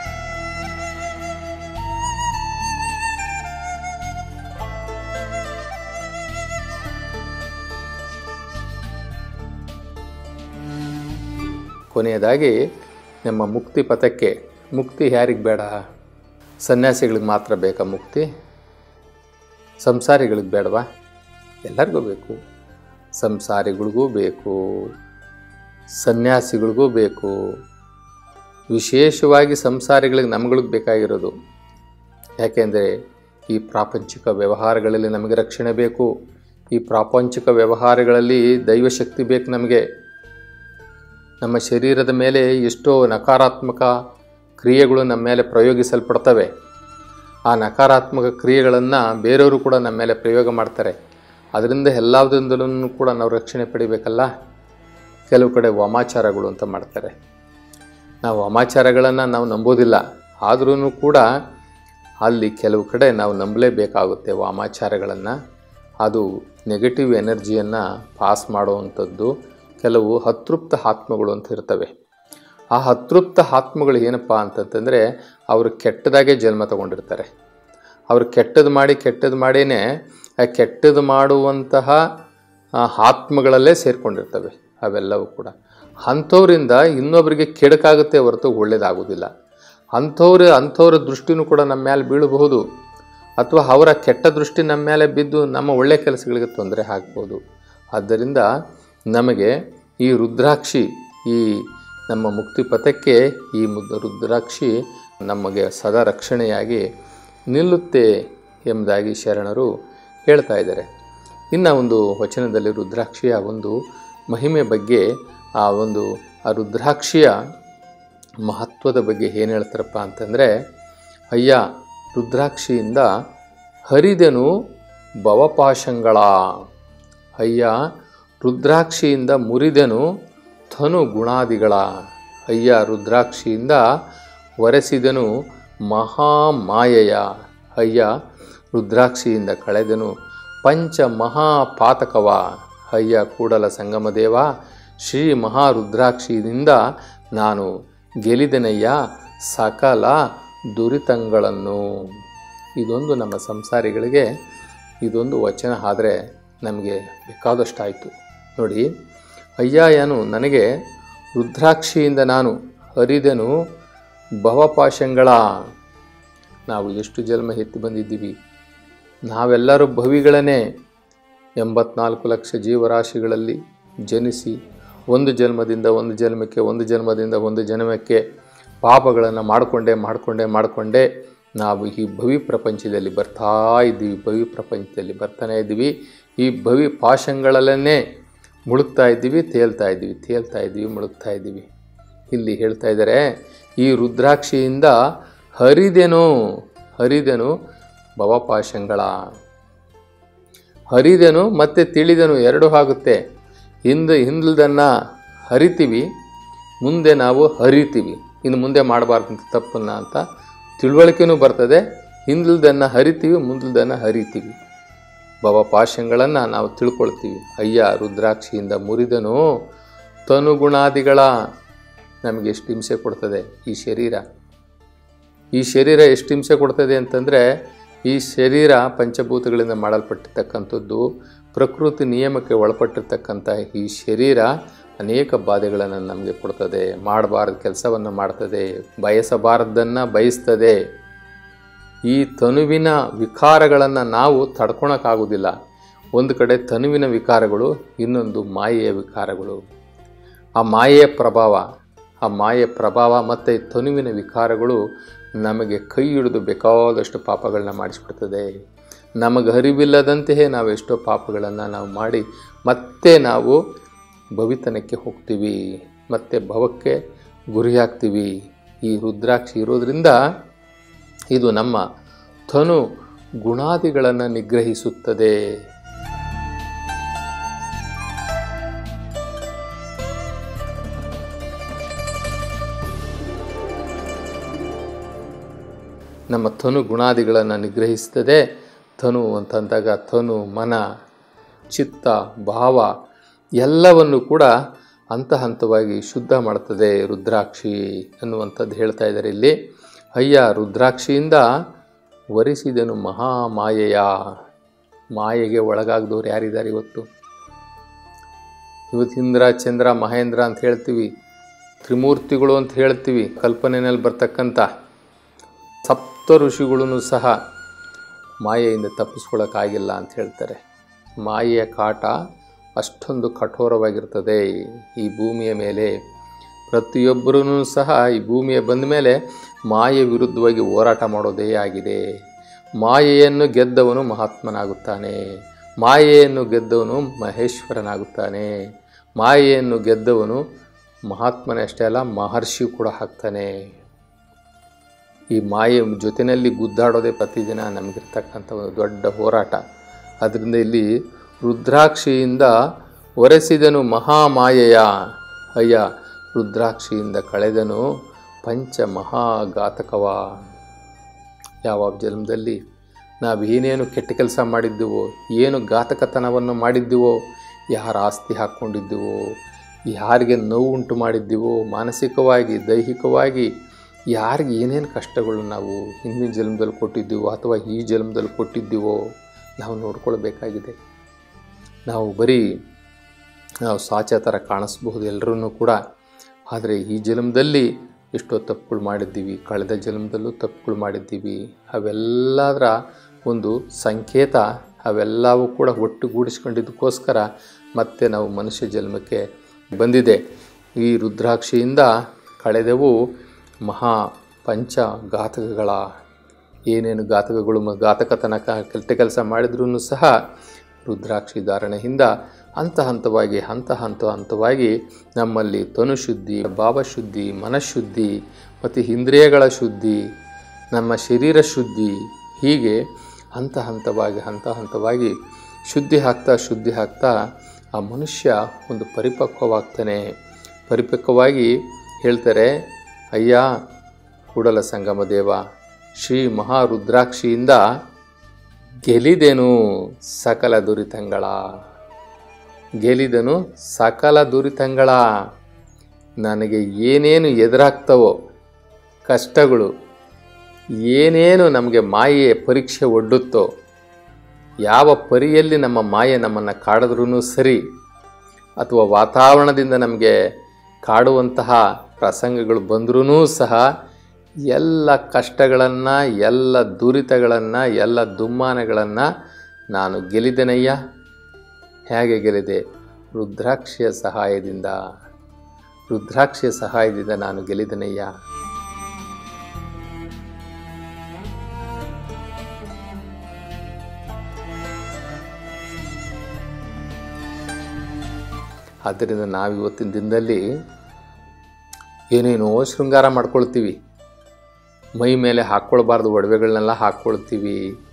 ಕೊನೆಯದಾಗಿ ನಮ್ಮ ಮುಕ್ತಿ ಪಥಕ್ಕೆ ಮುಕ್ತಿ ಯಾರಿಗೆ ಬೇಡ ಸನ್ಯಾಸಿಗಳಿಗೆ ಮಾತ್ರ ಬೇಕಾ ಮುಕ್ತಿ ಸಂಸಾರಿಗಳಿಗೆ ಬೇಡವಾ ಎಲ್ಲರಿಗೂ ಬೇಕು ಸಂಸಾರಿಗಳಿಗೂ ಬೇಕು ಸನ್ಯಾಸಿಗಳಿಗೂ ಬೇಕು ವಿಶೇಷವಾಗಿ ಸಂಸಾರಿಗಳಿಗೆ ನಮ್ಗಳಿಗೆ ಬೇಕಾಗಿರೋದು ಯಾಕೆಂದರೆ ಈ ಪ್ರಾಪಂಚಿಕ ವ್ಯವಹಾರಗಳಲ್ಲಿ ನಮಗೆ ರಕ್ಷಣೆ ಬೇಕು ಈ ಪ್ರಾಪಂಚಿಕ ವ್ಯವಹಾರಗಳಲ್ಲಿ ದೈವಶಕ್ತಿ ಬೇಕು ನಮಗೆ ನಮ್ಮ ಶರೀರದ ಮೇಲೆ ಎಷ್ಟೋ ನಕಾರಾತ್ಮಕ ಕ್ರಿಯೆಗಳು ನಮ್ಮ ಮೇಲೆ ಪ್ರಯೋಗಿಸಲ್ಪಡ್ತವೆ ಆ ನಕಾರಾತ್ಮಕ ಕ್ರಿಯೆಗಳನ್ನು ಬೇರೆಯವರು ಕೂಡ ನಮ್ಮ ಮೇಲೆ ಪ್ರಯೋಗ ಮಾಡ್ತಾರೆ ಅದರಿಂದ ಎಲ್ಲದರಿಂದಲೂ ಕೂಡ ನಾವು ರಕ್ಷಣೆ ಪಡಿಬೇಕಲ್ಲ ಕೆಲವು ಕಡೆ ವಾಮಾಚಾರಗಳು ಅಂತ ಮಾಡ್ತಾರೆ ನಾವು ವಾಮಾಚಾರಗಳನ್ನು ನಾವು ನಂಬೋದಿಲ್ಲ ಆದ್ರೂ ಕೂಡ ಅಲ್ಲಿ ಕೆಲವು ಕಡೆ ನಾವು ನಂಬಲೇಬೇಕಾಗುತ್ತೆ ವಾಮಾಚಾರಗಳನ್ನು ಅದು ನೆಗೆಟಿವ್ ಎನರ್ಜಿಯನ್ನು ಪಾಸ್ ಮಾಡುವಂಥದ್ದು ಕೆಲವು ಅತೃಪ್ತ ಆತ್ಮಗಳು ಅಂತ ಇರ್ತವೆ ಆ ಅತೃಪ್ತ ಆತ್ಮಗಳು ಏನಪ್ಪ ಅಂತಂತಂದರೆ ಅವರು ಕೆಟ್ಟದಾಗೆ ಜನ್ಮ ತಗೊಂಡಿರ್ತಾರೆ ಅವರು ಕೆಟ್ಟದ್ದು ಮಾಡಿ ಕೆಟ್ಟದ್ದು ಮಾಡಿಯೇ ಆ ಕೆಟ್ಟದ್ದು ಮಾಡುವಂತಹ ಆ, ಆತ್ಮಗಳಲ್ಲೇ ಸೇರಿಕೊಂಡಿರ್ತವೆ ಅವೆಲ್ಲವೂ ಕೂಡ ಅಂಥವರಿಂದ ಇನ್ನೊಬ್ಬರಿಗೆ ಕೆಡಕಾಗುತ್ತೆ ಹೊರತು ಒಳ್ಳೆಯದಾಗೋದಿಲ್ಲ ಅಂಥವ್ರ ಅಂಥವ್ರ ದೃಷ್ಟಿನೂ ಕೂಡ ನಮ್ಮ ಮೇಲೆ ಬೀಳಬಹುದು ಅಥವಾ ಅವರ ಕೆಟ್ಟ ದೃಷ್ಟಿ ನಮ್ಮ ಮೇಲೆ ಬಿದ್ದು ನಮ್ಮ ಒಳ್ಳೆ ಕೆಲಸಗಳಿಗೆ ತೊಂದರೆ ಆಗ್ಬೋದು ಆದ್ದರಿಂದ ನಮಗೆ ಈ ರುದ್ರಾಕ್ಷಿ ಈ ನಮ್ಮ ಮುಕ್ತಿ ಪಥಕ್ಕೆ ಈ ಮುದ್ ರುದ್ರಾಕ್ಷಿ ನಮಗೆ ಸದಾ ರಕ್ಷಣೆಯಾಗಿ ನಿಲ್ಲುತ್ತೆ ಎಂಬುದಾಗಿ ಶರಣರು ಹೇಳ್ತಾ ಇದ್ದಾರೆ ಇನ್ನು ಒಂದು ವಚನದಲ್ಲಿ ರುದ್ರಾಕ್ಷಿಯ ಒಂದು ಮಹಿಮೆ ಬಗ್ಗೆ ಆ ಒಂದು ಆ ರುದ್ರಾಕ್ಷಿಯ ಮಹತ್ವದ ಬಗ್ಗೆ ಏನು ಹೇಳ್ತಾರಪ್ಪ ಅಂತಂದರೆ ಅಯ್ಯ ರುದ್ರಾಕ್ಷಿಯಿಂದ ಹರಿದೆನು ಭವಪಾಶಂಗಳ ಅಯ್ಯ ರುದ್ರಾಕ್ಷಿಯಿಂದ ಮುರಿದೆನು ತನು ಗುಣಾದಿಗಳ ಅಯ್ಯ ರುದ್ರಾಕ್ಷಿಯಿಂದ ಒರೆಸಿದನು ಮಹಾಮಾಯೆಯ ಅಯ್ಯ ರುದ್ರಾಕ್ಷಿಯಿಂದ ಕಳೆದನು ಪಂಚ ಮಹಾಪಾತಕವ ಅಯ್ಯ ಕೂಡಲ ಸಂಗಮದೇವ ಶ್ರೀ ಮಹಾರುದ್ರಾಕ್ಷಿಯಿಂದ ನಾನು ಗೆಲಿದೆನಯ್ಯ ಸಕಲ ದುರಿತಗಳನ್ನು ಇದೊಂದು ನಮ್ಮ ಸಂಸಾರಿಗಳಿಗೆ ಇದೊಂದು ವಚನ ಆದರೆ ನಮಗೆ ಬೇಕಾದಷ್ಟಾಯಿತು ನೋಡಿ ಅಯ್ಯ ಏನು ನನಗೆ ರುದ್ರಾಕ್ಷಿಯಿಂದ ನಾನು ಹರಿದೆನು ಭವಪಾಶಂಗಳ ನಾವು ಎಷ್ಟು ಜನ್ಮ ಎತ್ತಿ ಬಂದಿದ್ದೀವಿ ನಾವೆಲ್ಲರೂ ಭವಿಗಳನ್ನೇ ಎಂಬತ್ನಾಲ್ಕು ಲಕ್ಷ ಜೀವರಾಶಿಗಳಲ್ಲಿ ಜನಿಸಿ ಒಂದು ಜನ್ಮದಿಂದ ಒಂದು ಜನ್ಮಕ್ಕೆ ಒಂದು ಜನ್ಮದಿಂದ ಒಂದು ಜನ್ಮಕ್ಕೆ ಪಾಪಗಳನ್ನು ಮಾಡಿಕೊಂಡೇ ಮಾಡಿಕೊಂಡೇ ಮಾಡಿಕೊಂಡೇ ನಾವು ಈ ಭವಿ ಪ್ರಪಂಚದಲ್ಲಿ ಬರ್ತಾ ಇದ್ದೀವಿ ಭವಿ ಪ್ರಪಂಚದಲ್ಲಿ ಬರ್ತಾನೆ ಇದ್ದೀವಿ ಈ ಭವಿ ಪಾಶಂಗಳಲ್ಲೇ ಮುಳುಗ್ತಾ ಇದ್ದೀವಿ ತೇಲ್ತಾ ಇದ್ದೀವಿ ತೇಲ್ತಾ ಇದ್ದೀವಿ ಮುಳುಗ್ತಾ ಇದ್ದೀವಿ ಇಲ್ಲಿ ಹೇಳ್ತಾ ಇದ್ದಾರೆ ಈ ರುದ್ರಾಕ್ಷಿಯಿಂದ ಹರಿದೆನು ಹರಿದೆನು ಭವಪಾಶಂಗಳ ಹರಿದೆನು ಮತ್ತು ತಿಳಿದೆನು ಎರಡೂ ಆಗುತ್ತೆ ಹಿಂದೆ ಹಿಂದಲ್ದನ್ನು ಹರಿತೀವಿ ಮುಂದೆ ನಾವು ಹರಿತೀವಿ ಇನ್ನು ಮುಂದೆ ಮಾಡಬಾರ್ದಂಥ ತಪ್ಪನ್ನು ಅಂತ ತಿಳುವಳಿಕೆನೂ ಬರ್ತದೆ ಹಿಂದಲ್ದನ್ನು ಹರಿತೀವಿ ಮುಂದಲ್ದನ್ನು ಹರಿತೀವಿ ಭವಪಾಶಂಗಳನ್ನು ನಾವು ತಿಳ್ಕೊಳ್ತೀವಿ ಅಯ್ಯ ರುದ್ರಾಕ್ಷಿಯಿಂದ ಮುರಿದನು ತನುಗುಣಾದಿಗಳ ನಮಗೆ ಎಷ್ಟು ಹಿಂಸೆ ಕೊಡ್ತದೆ ಈ ಶರೀರ ಈ ಶರೀರ ಎಷ್ಟು ಹಿಂಸೆ ಕೊಡ್ತದೆ ಅಂತಂದರೆ ಈ ಶರೀರ ಪಂಚಭೂತಗಳಿಂದ ಮಾಡಲ್ಪಟ್ಟಿರ್ತಕ್ಕಂಥದ್ದು ಪ್ರಕೃತಿ ನಿಯಮಕ್ಕೆ ಒಳಪಟ್ಟಿರ್ತಕ್ಕಂಥ ಈ ಶರೀರ ಅನೇಕ ಬಾಧೆಗಳನ್ನು ನಮಗೆ ಕೊಡ್ತದೆ ಮಾಡಬಾರ್ದ ಕೆಲಸವನ್ನು ಮಾಡ್ತದೆ ಬಯಸಬಾರದನ್ನು ಬಯಸ್ತದೆ ಈ ತನುವಿನ ವಿಕಾರಗಳನ್ನು ನಾವು ತಡ್ಕೊಳಕ್ಕಾಗೋದಿಲ್ಲ ಒಂದು ಕಡೆ ತನುವಿನ ವಿಕಾರಗಳು ಇನ್ನೊಂದು ಮಾಯೆಯ ವಿಕಾರಗಳು ಆ ಮಾಯೆಯ ಪ್ರಭಾವ ಆ ಮಾಯೆಯ ಪ್ರಭಾವ ಮತ್ತು ಈ ತನುವಿನ ವಿಕಾರಗಳು ನಮಗೆ ಕೈ ಹಿಡಿದು ಬೇಕಾದಷ್ಟು ಪಾಪಗಳನ್ನ ಮಾಡಿಸ್ಬಿಡ್ತದೆ ನಮಗೆ ಅರಿವಿಲ್ಲದಂತೆಯೇ ನಾವು ಎಷ್ಟೋ ಪಾಪಗಳನ್ನು ನಾವು ಮಾಡಿ ಮತ್ತೆ ನಾವು ಭವಿತನಕ್ಕೆ ಹೋಗ್ತೀವಿ ಮತ್ತು ಭವಕ್ಕೆ ಗುರಿಯಾಗ್ತೀವಿ ಈ ರುದ್ರಾಕ್ಷಿ ಇರೋದ್ರಿಂದ ಇದು ನಮ್ಮ ತನು ಗುಣಾದಿಗಳನ್ನು ನಿಗ್ರಹಿಸುತ್ತದೆ ನಮ್ಮ ತನು ಗುಣಾದಿಗಳನ್ನು ನಿಗ್ರಹಿಸ್ತದೆ ತನು ಅಂತಂದಾಗ ತನು ಮನ ಚಿತ್ತ ಭಾವ ಎಲ್ಲವನ್ನು ಕೂಡ ಹಂತ ಹಂತವಾಗಿ ಶುದ್ಧ ಮಾಡ್ತದೆ ರುದ್ರಾಕ್ಷಿ ಅನ್ನುವಂಥದ್ದು ಹೇಳ್ತಾ ಇದ್ದಾರೆ ಇಲ್ಲಿ ಅಯ್ಯ ರುದ್ರಾಕ್ಷಿಯಿಂದ ವರಿಸಿದನು ಮಹಾಮಾಯೆಯ ಮಾಯೆಗೆ ಒಳಗಾಗದವ್ರು ಯಾರಿದ್ದಾರೆ ಇವತ್ತು ಇವತ್ತು ಇಂದ್ರ ಚಂದ್ರ ಮಹೇಂದ್ರ ಅಂತ ಹೇಳ್ತೀವಿ ತ್ರಿಮೂರ್ತಿಗಳು ಅಂತ ಹೇಳ್ತೀವಿ ಕಲ್ಪನೆಯಲ್ಲಿ ಬರ್ತಕ್ಕಂಥ ಸಪ್ತ ಋಷಿಗಳೂ ಸಹ ಮಾಯೆಯಿಂದ ತಪ್ಪಿಸ್ಕೊಳ್ಳೋಕ್ಕಾಗಿಲ್ಲ ಅಂತ ಹೇಳ್ತಾರೆ ಮಾಯೆಯ ಕಾಟ ಅಷ್ಟೊಂದು ಕಠೋರವಾಗಿರ್ತದೆ ಈ ಭೂಮಿಯ ಮೇಲೆ ಪ್ರತಿಯೊಬ್ಬರೂ ಸಹ ಈ ಭೂಮಿಯ ಬಂದ ಮೇಲೆ ಮಾಯೆ ವಿರುದ್ಧವಾಗಿ ಹೋರಾಟ ಮಾಡೋದೇ ಆಗಿದೆ ಮಾಯೆಯನ್ನು ಗೆದ್ದವನು ಮಹಾತ್ಮನಾಗುತ್ತಾನೆ ಮಾಯೆಯನ್ನು ಗೆದ್ದವನು ಮಹೇಶ್ವರನಾಗುತ್ತಾನೆ ಮಾಯೆಯನ್ನು ಗೆದ್ದವನು ಮಹಾತ್ಮನೇ ಅಷ್ಟೇ ಅಲ್ಲ ಮಹರ್ಷಿ ಕೂಡ ಆಗ್ತಾನೆ ಈ ಮಾಯೆ ಜೊತೆಯಲ್ಲಿ ಗುದ್ದಾಡೋದೇ ಪ್ರತಿದಿನ ನಮಗಿರ್ತಕ್ಕಂಥ ಒಂದು ದೊಡ್ಡ ಹೋರಾಟ ಅದರಿಂದ ಇಲ್ಲಿ ರುದ್ರಾಕ್ಷಿಯಿಂದ ಒರೆಸಿದನು ಮಹಾಮಾಯೆಯ ಅಯ್ಯ ರುದ್ರಾಕ್ಷಿಯಿಂದ ಕಳೆದನು ಪಂಚ ಮಹಾಘಾತಕವ ಯಾವ ಜನ್ಮದಲ್ಲಿ ನಾವು ಏನೇನು ಕೆಟ್ಟ ಕೆಲಸ ಮಾಡಿದ್ದೀವೋ ಏನು ಘಾತಕತನವನ್ನು ಮಾಡಿದ್ದೀವೋ ಯಾರ ಆಸ್ತಿ ಹಾಕ್ಕೊಂಡಿದ್ದೀವೋ ಯಾರಿಗೆ ನೋವು ಉಂಟು ಮಾಡಿದ್ದೀವೋ ಮಾನಸಿಕವಾಗಿ ದೈಹಿಕವಾಗಿ ಯಾರಿಗೆ ಏನೇನು ಕಷ್ಟಗಳು ನಾವು ಹಿಂದಿನ ಜನ್ಮದಲ್ಲಿ ಕೊಟ್ಟಿದ್ದೀವೋ ಅಥವಾ ಈ ಜನ್ಮದಲ್ಲಿ ಕೊಟ್ಟಿದ್ದೀವೋ ನಾವು ನೋಡ್ಕೊಳ್ಬೇಕಾಗಿದೆ ನಾವು ಬರೀ ನಾವು ಸಾಚ ಥರ ಕಾಣಿಸ್ಬಹುದು ಎಲ್ಲರೂ ಕೂಡ ಆದರೆ ಈ ಜನ್ಮದಲ್ಲಿ ಎಷ್ಟೋ ತಪ್ಪುಗಳು ಮಾಡಿದ್ದೀವಿ ಕಳೆದ ಜನ್ಮದಲ್ಲೂ ತಪ್ಪುಗಳು ಮಾಡಿದ್ದೀವಿ ಅವೆಲ್ಲದರ ಒಂದು ಸಂಕೇತ ಅವೆಲ್ಲವೂ ಕೂಡ ಒಟ್ಟುಗೂಡಿಸ್ಕೊಂಡಿದ್ದಕ್ಕೋಸ್ಕರ ಮತ್ತೆ ನಾವು ಮನುಷ್ಯ ಜನ್ಮಕ್ಕೆ ಬಂದಿದೆ ಈ ರುದ್ರಾಕ್ಷಿಯಿಂದ ಕಳೆದೆವು ಮಹಾ ಪಂಚ ಘಾತಕಗಳ ಏನೇನು ಘಾತಕಗಳು ಮ- ಘಾತಕತನ ಕ- ಕೆಟ್ಟ ಕೆಲಸ ಮಾಡಿದ್ರೂ ಸಹ ರುದ್ರಾಕ್ಷಿ ಧಾರಣೆಯಿಂದ ಹಂತ ಹಂತವಾಗಿ ಹಂತ ಹಂತ ಹಂತವಾಗಿ ನಮ್ಮಲ್ಲಿ ತನುಶುದ್ಧಿ ಭಾವಶುದ್ಧಿ ಮನಃಶುದ್ಧಿ ಮತ್ತು ಇಂದ್ರಿಯಗಳ ಶುದ್ಧಿ ನಮ್ಮ ಶರೀರ ಶುದ್ಧಿ ಹೀಗೆ ಹಂತ ಹಂತವಾಗಿ ಹಂತ ಹಂತವಾಗಿ ಶುದ್ಧಿ ಆಗ್ತಾ ಶುದ್ಧಿ ಆಗ್ತಾ ಆ ಮನುಷ್ಯ ಒಂದು ಪರಿಪಕ್ವವಾಗ್ತಾನೆ ಪರಿಪಕ್ವವಾಗಿ ಹೇಳ್ತಾರೆ ಅಯ್ಯ ಕೂಡಲ ಸಂಗಮ ದೇವ ಶ್ರೀ ಮಹಾರುದ್ರಾಕ್ಷಿಯಿಂದ ಗೆಲಿದೆನು ಸಕಲ ದುರಿತಂಗಳ ಗೆಲಿದನು ಸಕಲ ದುರಿತಂಗಳ ನನಗೆ ಏನೇನು ಎದುರಾಗ್ತವೋ ಕಷ್ಟಗಳು ಏನೇನು ನಮಗೆ ಮಾಯೆ ಪರೀಕ್ಷೆ ಒಡ್ಡುತ್ತೋ ಯಾವ ಪರಿಯಲ್ಲಿ ನಮ್ಮ ಮಾಯೆ ನಮ್ಮನ್ನು ಕಾಡಿದ್ರೂ ಸರಿ ಅಥವಾ ವಾತಾವರಣದಿಂದ ನಮಗೆ ಕಾಡುವಂತಹ ಪ್ರಸಂಗಗಳು ಬಂದ್ರೂ ಸಹ ಎಲ್ಲ ಕಷ್ಟಗಳನ್ನು ಎಲ್ಲ ದುರಿತಗಳನ್ನು ಎಲ್ಲ ದುಮ್ಮಾನಗಳನ್ನು ನಾನು ಗೆಲಿದೆನಯ್ಯ ಹೇಗೆ ಗೆಲ್ಲಿದೆ ರುದ್ರಾಕ್ಷಿಯ ಸಹಾಯದಿಂದ ರುದ್ರಾಕ್ಷಿಯ ಸಹಾಯದಿಂದ ನಾನು ಗೆಲ್ಲಿದೆನಯ್ಯ ಆದ್ದರಿಂದ ನಾವು ಇವತ್ತಿನ ದಿನದಲ್ಲಿ ಏನೇನೋ ಶೃಂಗಾರ ಮಾಡ್ಕೊಳ್ತೀವಿ ಮೈ ಮೇಲೆ ಹಾಕ್ಕೊಳ್ಬಾರ್ದು ಒಡವೆಗಳನ್ನೆಲ್ಲ ಹಾಕ್ಕೊಳ್ತೀವಿ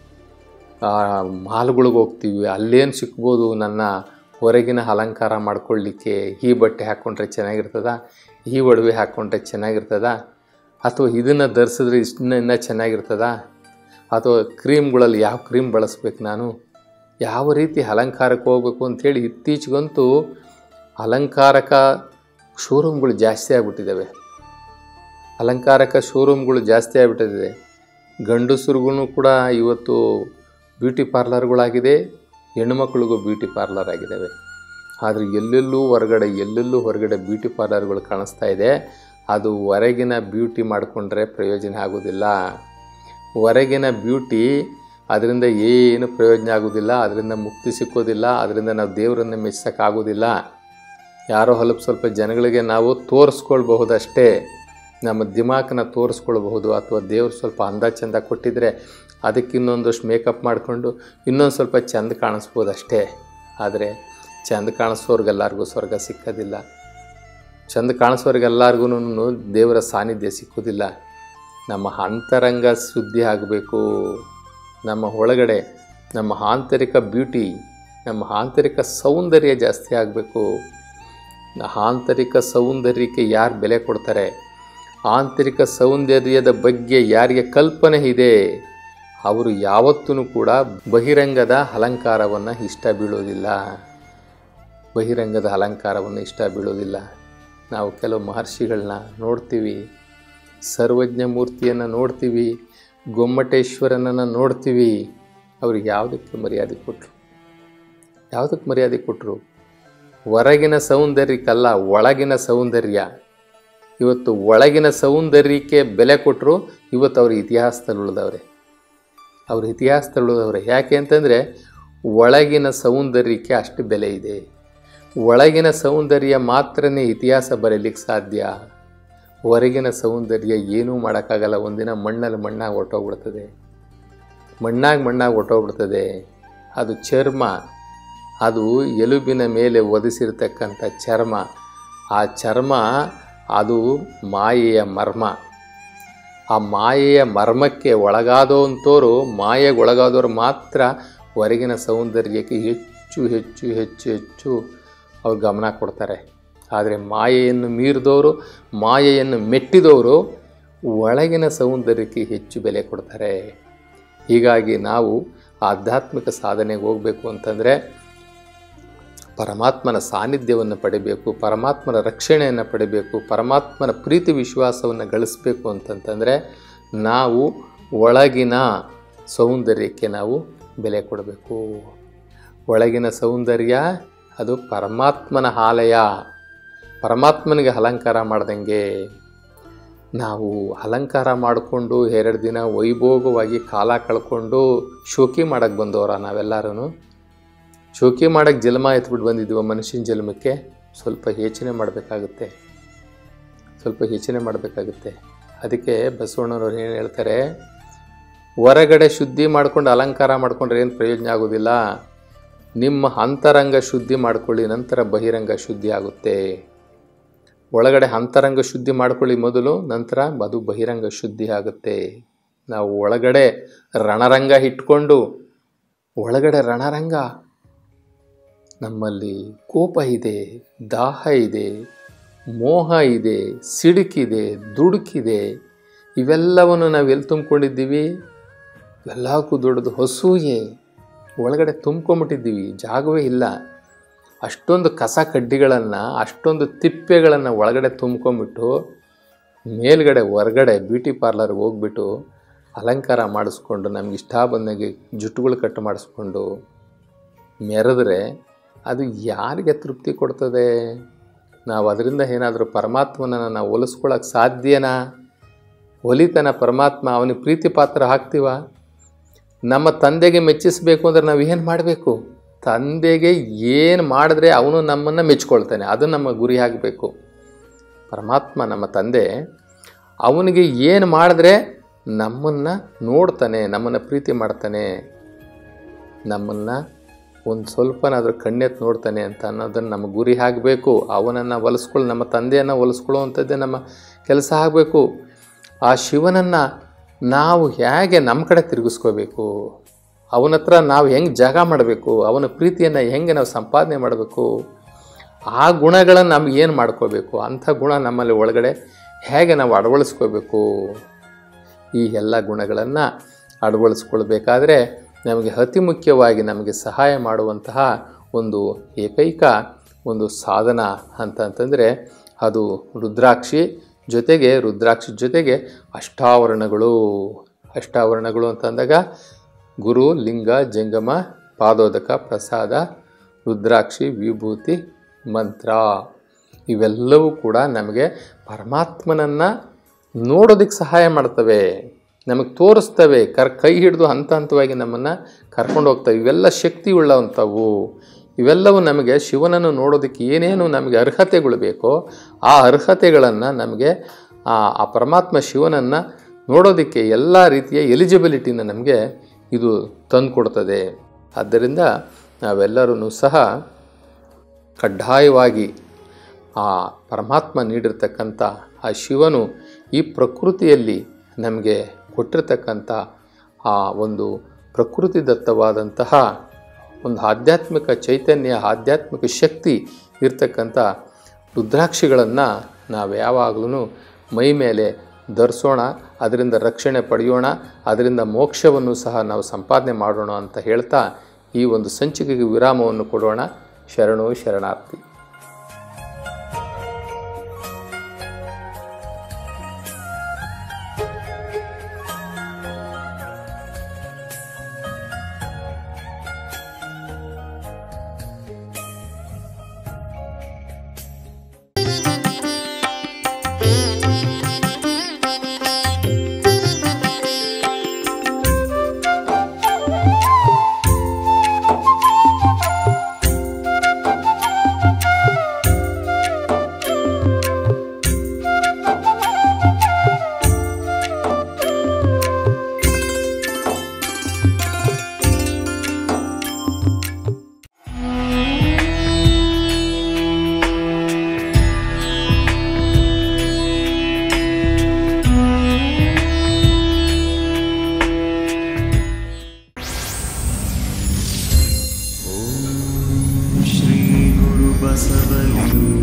ಮಾಲ್ಗಳಿಗೆ ಹೋಗ್ತೀವಿ ಅಲ್ಲೇನು ಸಿಕ್ಬೋದು ನನ್ನ ಹೊರಗಿನ ಅಲಂಕಾರ ಮಾಡ್ಕೊಳ್ಳಿಕ್ಕೆ ಈ ಬಟ್ಟೆ ಹಾಕ್ಕೊಂಡ್ರೆ ಚೆನ್ನಾಗಿರ್ತದ ಈ ಒಡವೆ ಹಾಕ್ಕೊಂಡ್ರೆ ಚೆನ್ನಾಗಿರ್ತದ ಅಥವಾ ಇದನ್ನು ಧರಿಸಿದ್ರೆ ಇಷ್ಟನ್ನ ಇನ್ನೂ ಚೆನ್ನಾಗಿರ್ತದ ಅಥವಾ ಕ್ರೀಮ್ಗಳಲ್ಲಿ ಯಾವ ಕ್ರೀಮ್ ಬಳಸ್ಬೇಕು ನಾನು ಯಾವ ರೀತಿ ಅಲಂಕಾರಕ್ಕೆ ಹೋಗ್ಬೇಕು ಅಂಥೇಳಿ ಇತ್ತೀಚೆಗಂತೂ ಅಲಂಕಾರಕ ಶೋರೂಮ್ಗಳು ಜಾಸ್ತಿ ಆಗಿಬಿಟ್ಟಿದ್ದಾವೆ ಅಲಂಕಾರಕ ಶೋರೂಮ್ಗಳು ಜಾಸ್ತಿ ಆಗಿಬಿಟ್ಟಿದೆ ಗಂಡಸರಿಗೂ ಕೂಡ ಇವತ್ತು ಬ್ಯೂಟಿ ಪಾರ್ಲರ್ಗಳಾಗಿದೆ ಹೆಣ್ಣುಮಕ್ಳಿಗೂ ಬ್ಯೂಟಿ ಪಾರ್ಲರ್ ಆಗಿದ್ದಾವೆ ಆದರೆ ಎಲ್ಲೆಲ್ಲೂ ಹೊರಗಡೆ ಎಲ್ಲೆಲ್ಲೂ ಹೊರಗಡೆ ಬ್ಯೂಟಿ ಪಾರ್ಲರ್ಗಳು ಕಾಣಿಸ್ತಾ ಇದೆ ಅದು ಹೊರಗಿನ ಬ್ಯೂಟಿ ಮಾಡಿಕೊಂಡ್ರೆ ಪ್ರಯೋಜನ ಆಗೋದಿಲ್ಲ ಹೊರಗಿನ ಬ್ಯೂಟಿ ಅದರಿಂದ ಏನು ಪ್ರಯೋಜನ ಆಗೋದಿಲ್ಲ ಅದರಿಂದ ಮುಕ್ತಿ ಸಿಕ್ಕೋದಿಲ್ಲ ಅದರಿಂದ ನಾವು ದೇವರನ್ನು ಮೆಚ್ಚೋಕ್ಕಾಗೋದಿಲ್ಲ ಯಾರೋ ಸ್ವಲ್ಪ ಸ್ವಲ್ಪ ಜನಗಳಿಗೆ ನಾವು ತೋರಿಸ್ಕೊಳ್ಬಹುದಷ್ಟೇ ನಮ್ಮ ದಿಮಾಕನ್ನ ತೋರಿಸ್ಕೊಳ್ಬಹುದು ಅಥವಾ ದೇವ್ರು ಸ್ವಲ್ಪ ಅಂದ ಚಂದ ಕೊಟ್ಟಿದ್ರೆ ಅದಕ್ಕೆ ಇನ್ನೊಂದಷ್ಟು ಮೇಕಪ್ ಮಾಡಿಕೊಂಡು ಇನ್ನೊಂದು ಸ್ವಲ್ಪ ಚೆಂದ ಕಾಣಿಸ್ಬೋದು ಅಷ್ಟೇ ಆದರೆ ಚೆಂದ ಕಾಣಿಸೋರ್ಗೆಲ್ಲರಿಗೂ ಸ್ವರ್ಗ ಸಿಕ್ಕೋದಿಲ್ಲ ಚೆಂದ ಕಾಣಿಸೋರಿಗೆಲ್ಲರಿಗೂ ದೇವರ ಸಾನ್ನಿಧ್ಯ ಸಿಕ್ಕೋದಿಲ್ಲ ನಮ್ಮ ಅಂತರಂಗ ಶುದ್ಧಿ ಆಗಬೇಕು ನಮ್ಮ ಒಳಗಡೆ ನಮ್ಮ ಆಂತರಿಕ ಬ್ಯೂಟಿ ನಮ್ಮ ಆಂತರಿಕ ಸೌಂದರ್ಯ ಜಾಸ್ತಿ ಆಗಬೇಕು ಆಂತರಿಕ ಸೌಂದರ್ಯಕ್ಕೆ ಯಾರು ಬೆಲೆ ಕೊಡ್ತಾರೆ ಆಂತರಿಕ ಸೌಂದರ್ಯದ ಬಗ್ಗೆ ಯಾರಿಗೆ ಕಲ್ಪನೆ ಇದೆ ಅವರು ಯಾವತ್ತೂ ಕೂಡ ಬಹಿರಂಗದ ಅಲಂಕಾರವನ್ನು ಇಷ್ಟ ಬೀಳೋದಿಲ್ಲ ಬಹಿರಂಗದ ಅಲಂಕಾರವನ್ನು ಇಷ್ಟ ಬೀಳೋದಿಲ್ಲ ನಾವು ಕೆಲವು ಮಹರ್ಷಿಗಳನ್ನ ನೋಡ್ತೀವಿ ಸರ್ವಜ್ಞ ಮೂರ್ತಿಯನ್ನು ನೋಡ್ತೀವಿ ಗೊಮ್ಮಟೇಶ್ವರನನ್ನು ನೋಡ್ತೀವಿ ಅವ್ರಿಗೆ ಯಾವುದಕ್ಕೆ ಮರ್ಯಾದೆ ಕೊಟ್ಟರು ಯಾವುದಕ್ಕೆ ಮರ್ಯಾದೆ ಕೊಟ್ಟರು ಹೊರಗಿನ ಸೌಂದರ್ಯಕ್ಕಲ್ಲ ಒಳಗಿನ ಸೌಂದರ್ಯ ಇವತ್ತು ಒಳಗಿನ ಸೌಂದರ್ಯಕ್ಕೆ ಬೆಲೆ ಕೊಟ್ಟರು ಇವತ್ತು ಅವ್ರ ಇತಿಹಾಸದಲ್ಲಿ ಉಳಿದವ್ರೆ ಅವ್ರ ಇತಿಹಾಸದಲ್ಲಿ ಉಳಿದವ್ರೆ ಯಾಕೆ ಅಂತಂದರೆ ಒಳಗಿನ ಸೌಂದರ್ಯಕ್ಕೆ ಅಷ್ಟು ಬೆಲೆ ಇದೆ ಒಳಗಿನ ಸೌಂದರ್ಯ ಮಾತ್ರನೇ ಇತಿಹಾಸ ಬರೀಲಿಕ್ಕೆ ಸಾಧ್ಯ ಹೊರಗಿನ ಸೌಂದರ್ಯ ಏನೂ ಮಾಡೋಕ್ಕಾಗಲ್ಲ ಒಂದಿನ ಮಣ್ಣಲ್ಲಿ ಮಣ್ಣಾಗಿ ಹೊರ್ಟೋಗ್ಬಿಡ್ತದೆ ಮಣ್ಣಾಗಿ ಮಣ್ಣಾಗಿ ಹೊರ್ಟೋಗ್ಬಿಡ್ತದೆ ಅದು ಚರ್ಮ ಅದು ಎಲುಬಿನ ಮೇಲೆ ಒದಿಸಿರ್ತಕ್ಕಂಥ ಚರ್ಮ ಆ ಚರ್ಮ ಅದು ಮಾಯೆಯ ಮರ್ಮ ಆ ಮಾಯೆಯ ಮರ್ಮಕ್ಕೆ ಒಳಗಾದಂಥವ್ರು ಮಾಯೆಗೆ ಒಳಗಾದವರು ಮಾತ್ರ ಹೊರಗಿನ ಸೌಂದರ್ಯಕ್ಕೆ ಹೆಚ್ಚು ಹೆಚ್ಚು ಹೆಚ್ಚು ಹೆಚ್ಚು ಅವ್ರು ಗಮನ ಕೊಡ್ತಾರೆ ಆದರೆ ಮಾಯೆಯನ್ನು ಮೀರಿದವರು ಮಾಯೆಯನ್ನು ಮೆಟ್ಟಿದವರು ಒಳಗಿನ ಸೌಂದರ್ಯಕ್ಕೆ ಹೆಚ್ಚು ಬೆಲೆ ಕೊಡ್ತಾರೆ ಹೀಗಾಗಿ ನಾವು ಆಧ್ಯಾತ್ಮಿಕ ಸಾಧನೆಗೆ ಹೋಗಬೇಕು ಅಂತಂದರೆ ಪರಮಾತ್ಮನ ಸಾನ್ನಿಧ್ಯವನ್ನು ಪಡಿಬೇಕು ಪರಮಾತ್ಮನ ರಕ್ಷಣೆಯನ್ನು ಪಡಿಬೇಕು ಪರಮಾತ್ಮನ ಪ್ರೀತಿ ವಿಶ್ವಾಸವನ್ನು ಗಳಿಸಬೇಕು ಅಂತಂತಂದರೆ ನಾವು ಒಳಗಿನ ಸೌಂದರ್ಯಕ್ಕೆ ನಾವು ಬೆಲೆ ಕೊಡಬೇಕು ಒಳಗಿನ ಸೌಂದರ್ಯ ಅದು ಪರಮಾತ್ಮನ ಆಲಯ ಪರಮಾತ್ಮನಿಗೆ ಅಲಂಕಾರ ಮಾಡ್ದಂಗೆ ನಾವು ಅಲಂಕಾರ ಮಾಡಿಕೊಂಡು ಎರಡು ದಿನ ವೈಭೋಗವಾಗಿ ಕಾಲ ಕಳ್ಕೊಂಡು ಶೋಕಿ ಮಾಡೋಕ್ಕೆ ಬಂದವರ ನಾವೆಲ್ಲರೂ ಶೋಕಿ ಮಾಡೋಕ್ಕೆ ಜನ್ಮ ಎತ್ಬಿಟ್ಟು ಬಂದಿದ್ದೀವ ಮನುಷ್ಯನ ಜನ್ಮಕ್ಕೆ ಸ್ವಲ್ಪ ಯೋಚನೆ ಮಾಡಬೇಕಾಗುತ್ತೆ ಸ್ವಲ್ಪ ಯೋಚನೆ ಮಾಡಬೇಕಾಗುತ್ತೆ ಅದಕ್ಕೆ ಬಸವಣ್ಣನವ್ರು ಏನು ಹೇಳ್ತಾರೆ ಹೊರಗಡೆ ಶುದ್ಧಿ ಮಾಡ್ಕೊಂಡು ಅಲಂಕಾರ ಮಾಡ್ಕೊಂಡ್ರೆ ಏನು ಪ್ರಯೋಜನ ಆಗೋದಿಲ್ಲ ನಿಮ್ಮ ಅಂತರಂಗ ಶುದ್ಧಿ ಮಾಡ್ಕೊಳ್ಳಿ ನಂತರ ಬಹಿರಂಗ ಶುದ್ಧಿ ಆಗುತ್ತೆ ಒಳಗಡೆ ಅಂತರಂಗ ಶುದ್ಧಿ ಮಾಡ್ಕೊಳ್ಳಿ ಮೊದಲು ನಂತರ ಅದು ಬಹಿರಂಗ ಶುದ್ಧಿ ಆಗುತ್ತೆ ನಾವು ಒಳಗಡೆ ರಣರಂಗ ಇಟ್ಕೊಂಡು ಒಳಗಡೆ ರಣರಂಗ ನಮ್ಮಲ್ಲಿ ಕೋಪ ಇದೆ ದಾಹ ಇದೆ ಮೋಹ ಇದೆ ಸಿಡುಕಿದೆ ದುಡುಕಿದೆ ಇವೆಲ್ಲವನ್ನು ನಾವು ಎಲ್ಲಿ ತುಂಬ್ಕೊಂಡಿದ್ದೀವಿ ಎಲ್ಲಕ್ಕೂ ದೊಡ್ಡದು ಹಸೂಯೆ ಒಳಗಡೆ ತುಂಬ್ಕೊಂಬಿಟ್ಟಿದ್ದೀವಿ ಜಾಗವೇ ಇಲ್ಲ ಅಷ್ಟೊಂದು ಕಸ ಕಡ್ಡಿಗಳನ್ನು ಅಷ್ಟೊಂದು ತಿಪ್ಪೆಗಳನ್ನು ಒಳಗಡೆ ತುಂಬ್ಕೊಂಬಿಟ್ಟು ಮೇಲ್ಗಡೆ ಹೊರಗಡೆ ಬ್ಯೂಟಿ ಪಾರ್ಲರ್ಗೆ ಹೋಗ್ಬಿಟ್ಟು ಅಲಂಕಾರ ಮಾಡಿಸ್ಕೊಂಡು ನಮ್ಗೆ ಇಷ್ಟ ಬಂದಾಗೆ ಜುಟ್ಟುಗಳು ಕಟ್ ಮಾಡಿಸ್ಕೊಂಡು ಮೆರೆದ್ರೆ ಅದು ಯಾರಿಗೆ ತೃಪ್ತಿ ಕೊಡ್ತದೆ ನಾವು ಅದರಿಂದ ಏನಾದರೂ ಪರಮಾತ್ಮನನ್ನು ನಾವು ಒಲಿಸ್ಕೊಳ್ಳೋಕೆ ಸಾಧ್ಯನಾ ಒಲಿತನ ಪರಮಾತ್ಮ ಅವನಿಗೆ ಪ್ರೀತಿ ಪಾತ್ರ ಹಾಕ್ತೀವ ನಮ್ಮ ತಂದೆಗೆ ಮೆಚ್ಚಿಸಬೇಕು ಅಂದರೆ ನಾವು ಏನು ಮಾಡಬೇಕು ತಂದೆಗೆ ಏನು ಮಾಡಿದ್ರೆ ಅವನು ನಮ್ಮನ್ನು ಮೆಚ್ಕೊಳ್ತಾನೆ ಅದು ನಮ್ಮ ಗುರಿ ಆಗಬೇಕು ಪರಮಾತ್ಮ ನಮ್ಮ ತಂದೆ ಅವನಿಗೆ ಏನು ಮಾಡಿದ್ರೆ ನಮ್ಮನ್ನು ನೋಡ್ತಾನೆ ನಮ್ಮನ್ನು ಪ್ರೀತಿ ಮಾಡ್ತಾನೆ ನಮ್ಮನ್ನು ಒಂದು ಸ್ವಲ್ಪನಾದರೂ ಕಣ್ಣೆತ್ತು ನೋಡ್ತಾನೆ ಅಂತ ಅನ್ನೋದನ್ನು ನಮ್ಮ ಗುರಿ ಆಗಬೇಕು ಅವನನ್ನು ಒಲಿಸ್ಕೊಳ್ಳೋ ನಮ್ಮ ತಂದೆಯನ್ನು ಒಲಿಸ್ಕೊಳ್ಳುವಂಥದ್ದೇ ನಮ್ಮ ಕೆಲಸ ಆಗಬೇಕು ಆ ಶಿವನನ್ನು ನಾವು ಹೇಗೆ ನಮ್ಮ ಕಡೆ ತಿರುಗಿಸ್ಕೋಬೇಕು ಅವನ ಹತ್ರ ನಾವು ಹೆಂಗೆ ಜಾಗ ಮಾಡಬೇಕು ಅವನ ಪ್ರೀತಿಯನ್ನು ಹೆಂಗೆ ನಾವು ಸಂಪಾದನೆ ಮಾಡಬೇಕು ಆ ಗುಣಗಳನ್ನು ನಮ್ಗೆ ಏನು ಮಾಡ್ಕೋಬೇಕು ಅಂಥ ಗುಣ ನಮ್ಮಲ್ಲಿ ಒಳಗಡೆ ಹೇಗೆ ನಾವು ಅಳವಡಿಸ್ಕೋಬೇಕು ಈ ಎಲ್ಲ ಗುಣಗಳನ್ನು ಅಳವಡಿಸ್ಕೊಳ್ಬೇಕಾದ್ರೆ ನಮಗೆ ಅತಿ ಮುಖ್ಯವಾಗಿ ನಮಗೆ ಸಹಾಯ ಮಾಡುವಂತಹ ಒಂದು ಏಕೈಕ ಒಂದು ಸಾಧನ ಅಂತ ಅಂತಂದರೆ ಅದು ರುದ್ರಾಕ್ಷಿ ಜೊತೆಗೆ ರುದ್ರಾಕ್ಷಿ ಜೊತೆಗೆ ಅಷ್ಟಾವರಣಗಳು ಅಷ್ಟಾವರಣಗಳು ಅಂತಂದಾಗ ಗುರು ಲಿಂಗ ಜಂಗಮ ಪಾದೋದಕ ಪ್ರಸಾದ ರುದ್ರಾಕ್ಷಿ ವಿಭೂತಿ ಮಂತ್ರ ಇವೆಲ್ಲವೂ ಕೂಡ ನಮಗೆ ಪರಮಾತ್ಮನನ್ನು ನೋಡೋದಕ್ಕೆ ಸಹಾಯ ಮಾಡ್ತವೆ ನಮಗೆ ತೋರಿಸ್ತವೆ ಕರ್ ಕೈ ಹಿಡಿದು ಹಂತ ಹಂತವಾಗಿ ನಮ್ಮನ್ನು ಕರ್ಕೊಂಡು ಹೋಗ್ತವೆ ಇವೆಲ್ಲ ಶಕ್ತಿ ಉಳ್ಳವಂಥವು ಇವೆಲ್ಲವೂ ನಮಗೆ ಶಿವನನ್ನು ನೋಡೋದಕ್ಕೆ ಏನೇನು ನಮಗೆ ಅರ್ಹತೆಗಳು ಬೇಕೋ ಆ ಅರ್ಹತೆಗಳನ್ನು ನಮಗೆ ಆ ಆ ಪರಮಾತ್ಮ ಶಿವನನ್ನು ನೋಡೋದಕ್ಕೆ ಎಲ್ಲ ರೀತಿಯ ಎಲಿಜಿಬಿಲಿಟಿನ ನಮಗೆ ಇದು ತಂದುಕೊಡ್ತದೆ ಆದ್ದರಿಂದ ನಾವೆಲ್ಲರೂ ಸಹ ಕಡ್ಡಾಯವಾಗಿ ಆ ಪರಮಾತ್ಮ ನೀಡಿರ್ತಕ್ಕಂಥ ಆ ಶಿವನು ಈ ಪ್ರಕೃತಿಯಲ್ಲಿ ನಮಗೆ ಕೊಟ್ಟಿರ್ತಕ್ಕಂಥ ಆ ಒಂದು ಪ್ರಕೃತಿದತ್ತವಾದಂತಹ ಒಂದು ಆಧ್ಯಾತ್ಮಿಕ ಚೈತನ್ಯ ಆಧ್ಯಾತ್ಮಿಕ ಶಕ್ತಿ ಇರ್ತಕ್ಕಂಥ ರುದ್ರಾಕ್ಷಿಗಳನ್ನು ನಾವು ಯಾವಾಗಲೂ ಮೈ ಮೇಲೆ ಧರಿಸೋಣ ಅದರಿಂದ ರಕ್ಷಣೆ ಪಡೆಯೋಣ ಅದರಿಂದ ಮೋಕ್ಷವನ್ನು ಸಹ ನಾವು ಸಂಪಾದನೆ ಮಾಡೋಣ ಅಂತ ಹೇಳ್ತಾ ಈ ಒಂದು ಸಂಚಿಕೆಗೆ ವಿರಾಮವನ್ನು ಕೊಡೋಣ ಶರಣು ಶರಣಾರ್ಥಿ श्रीगुरुबसवलिङ्ग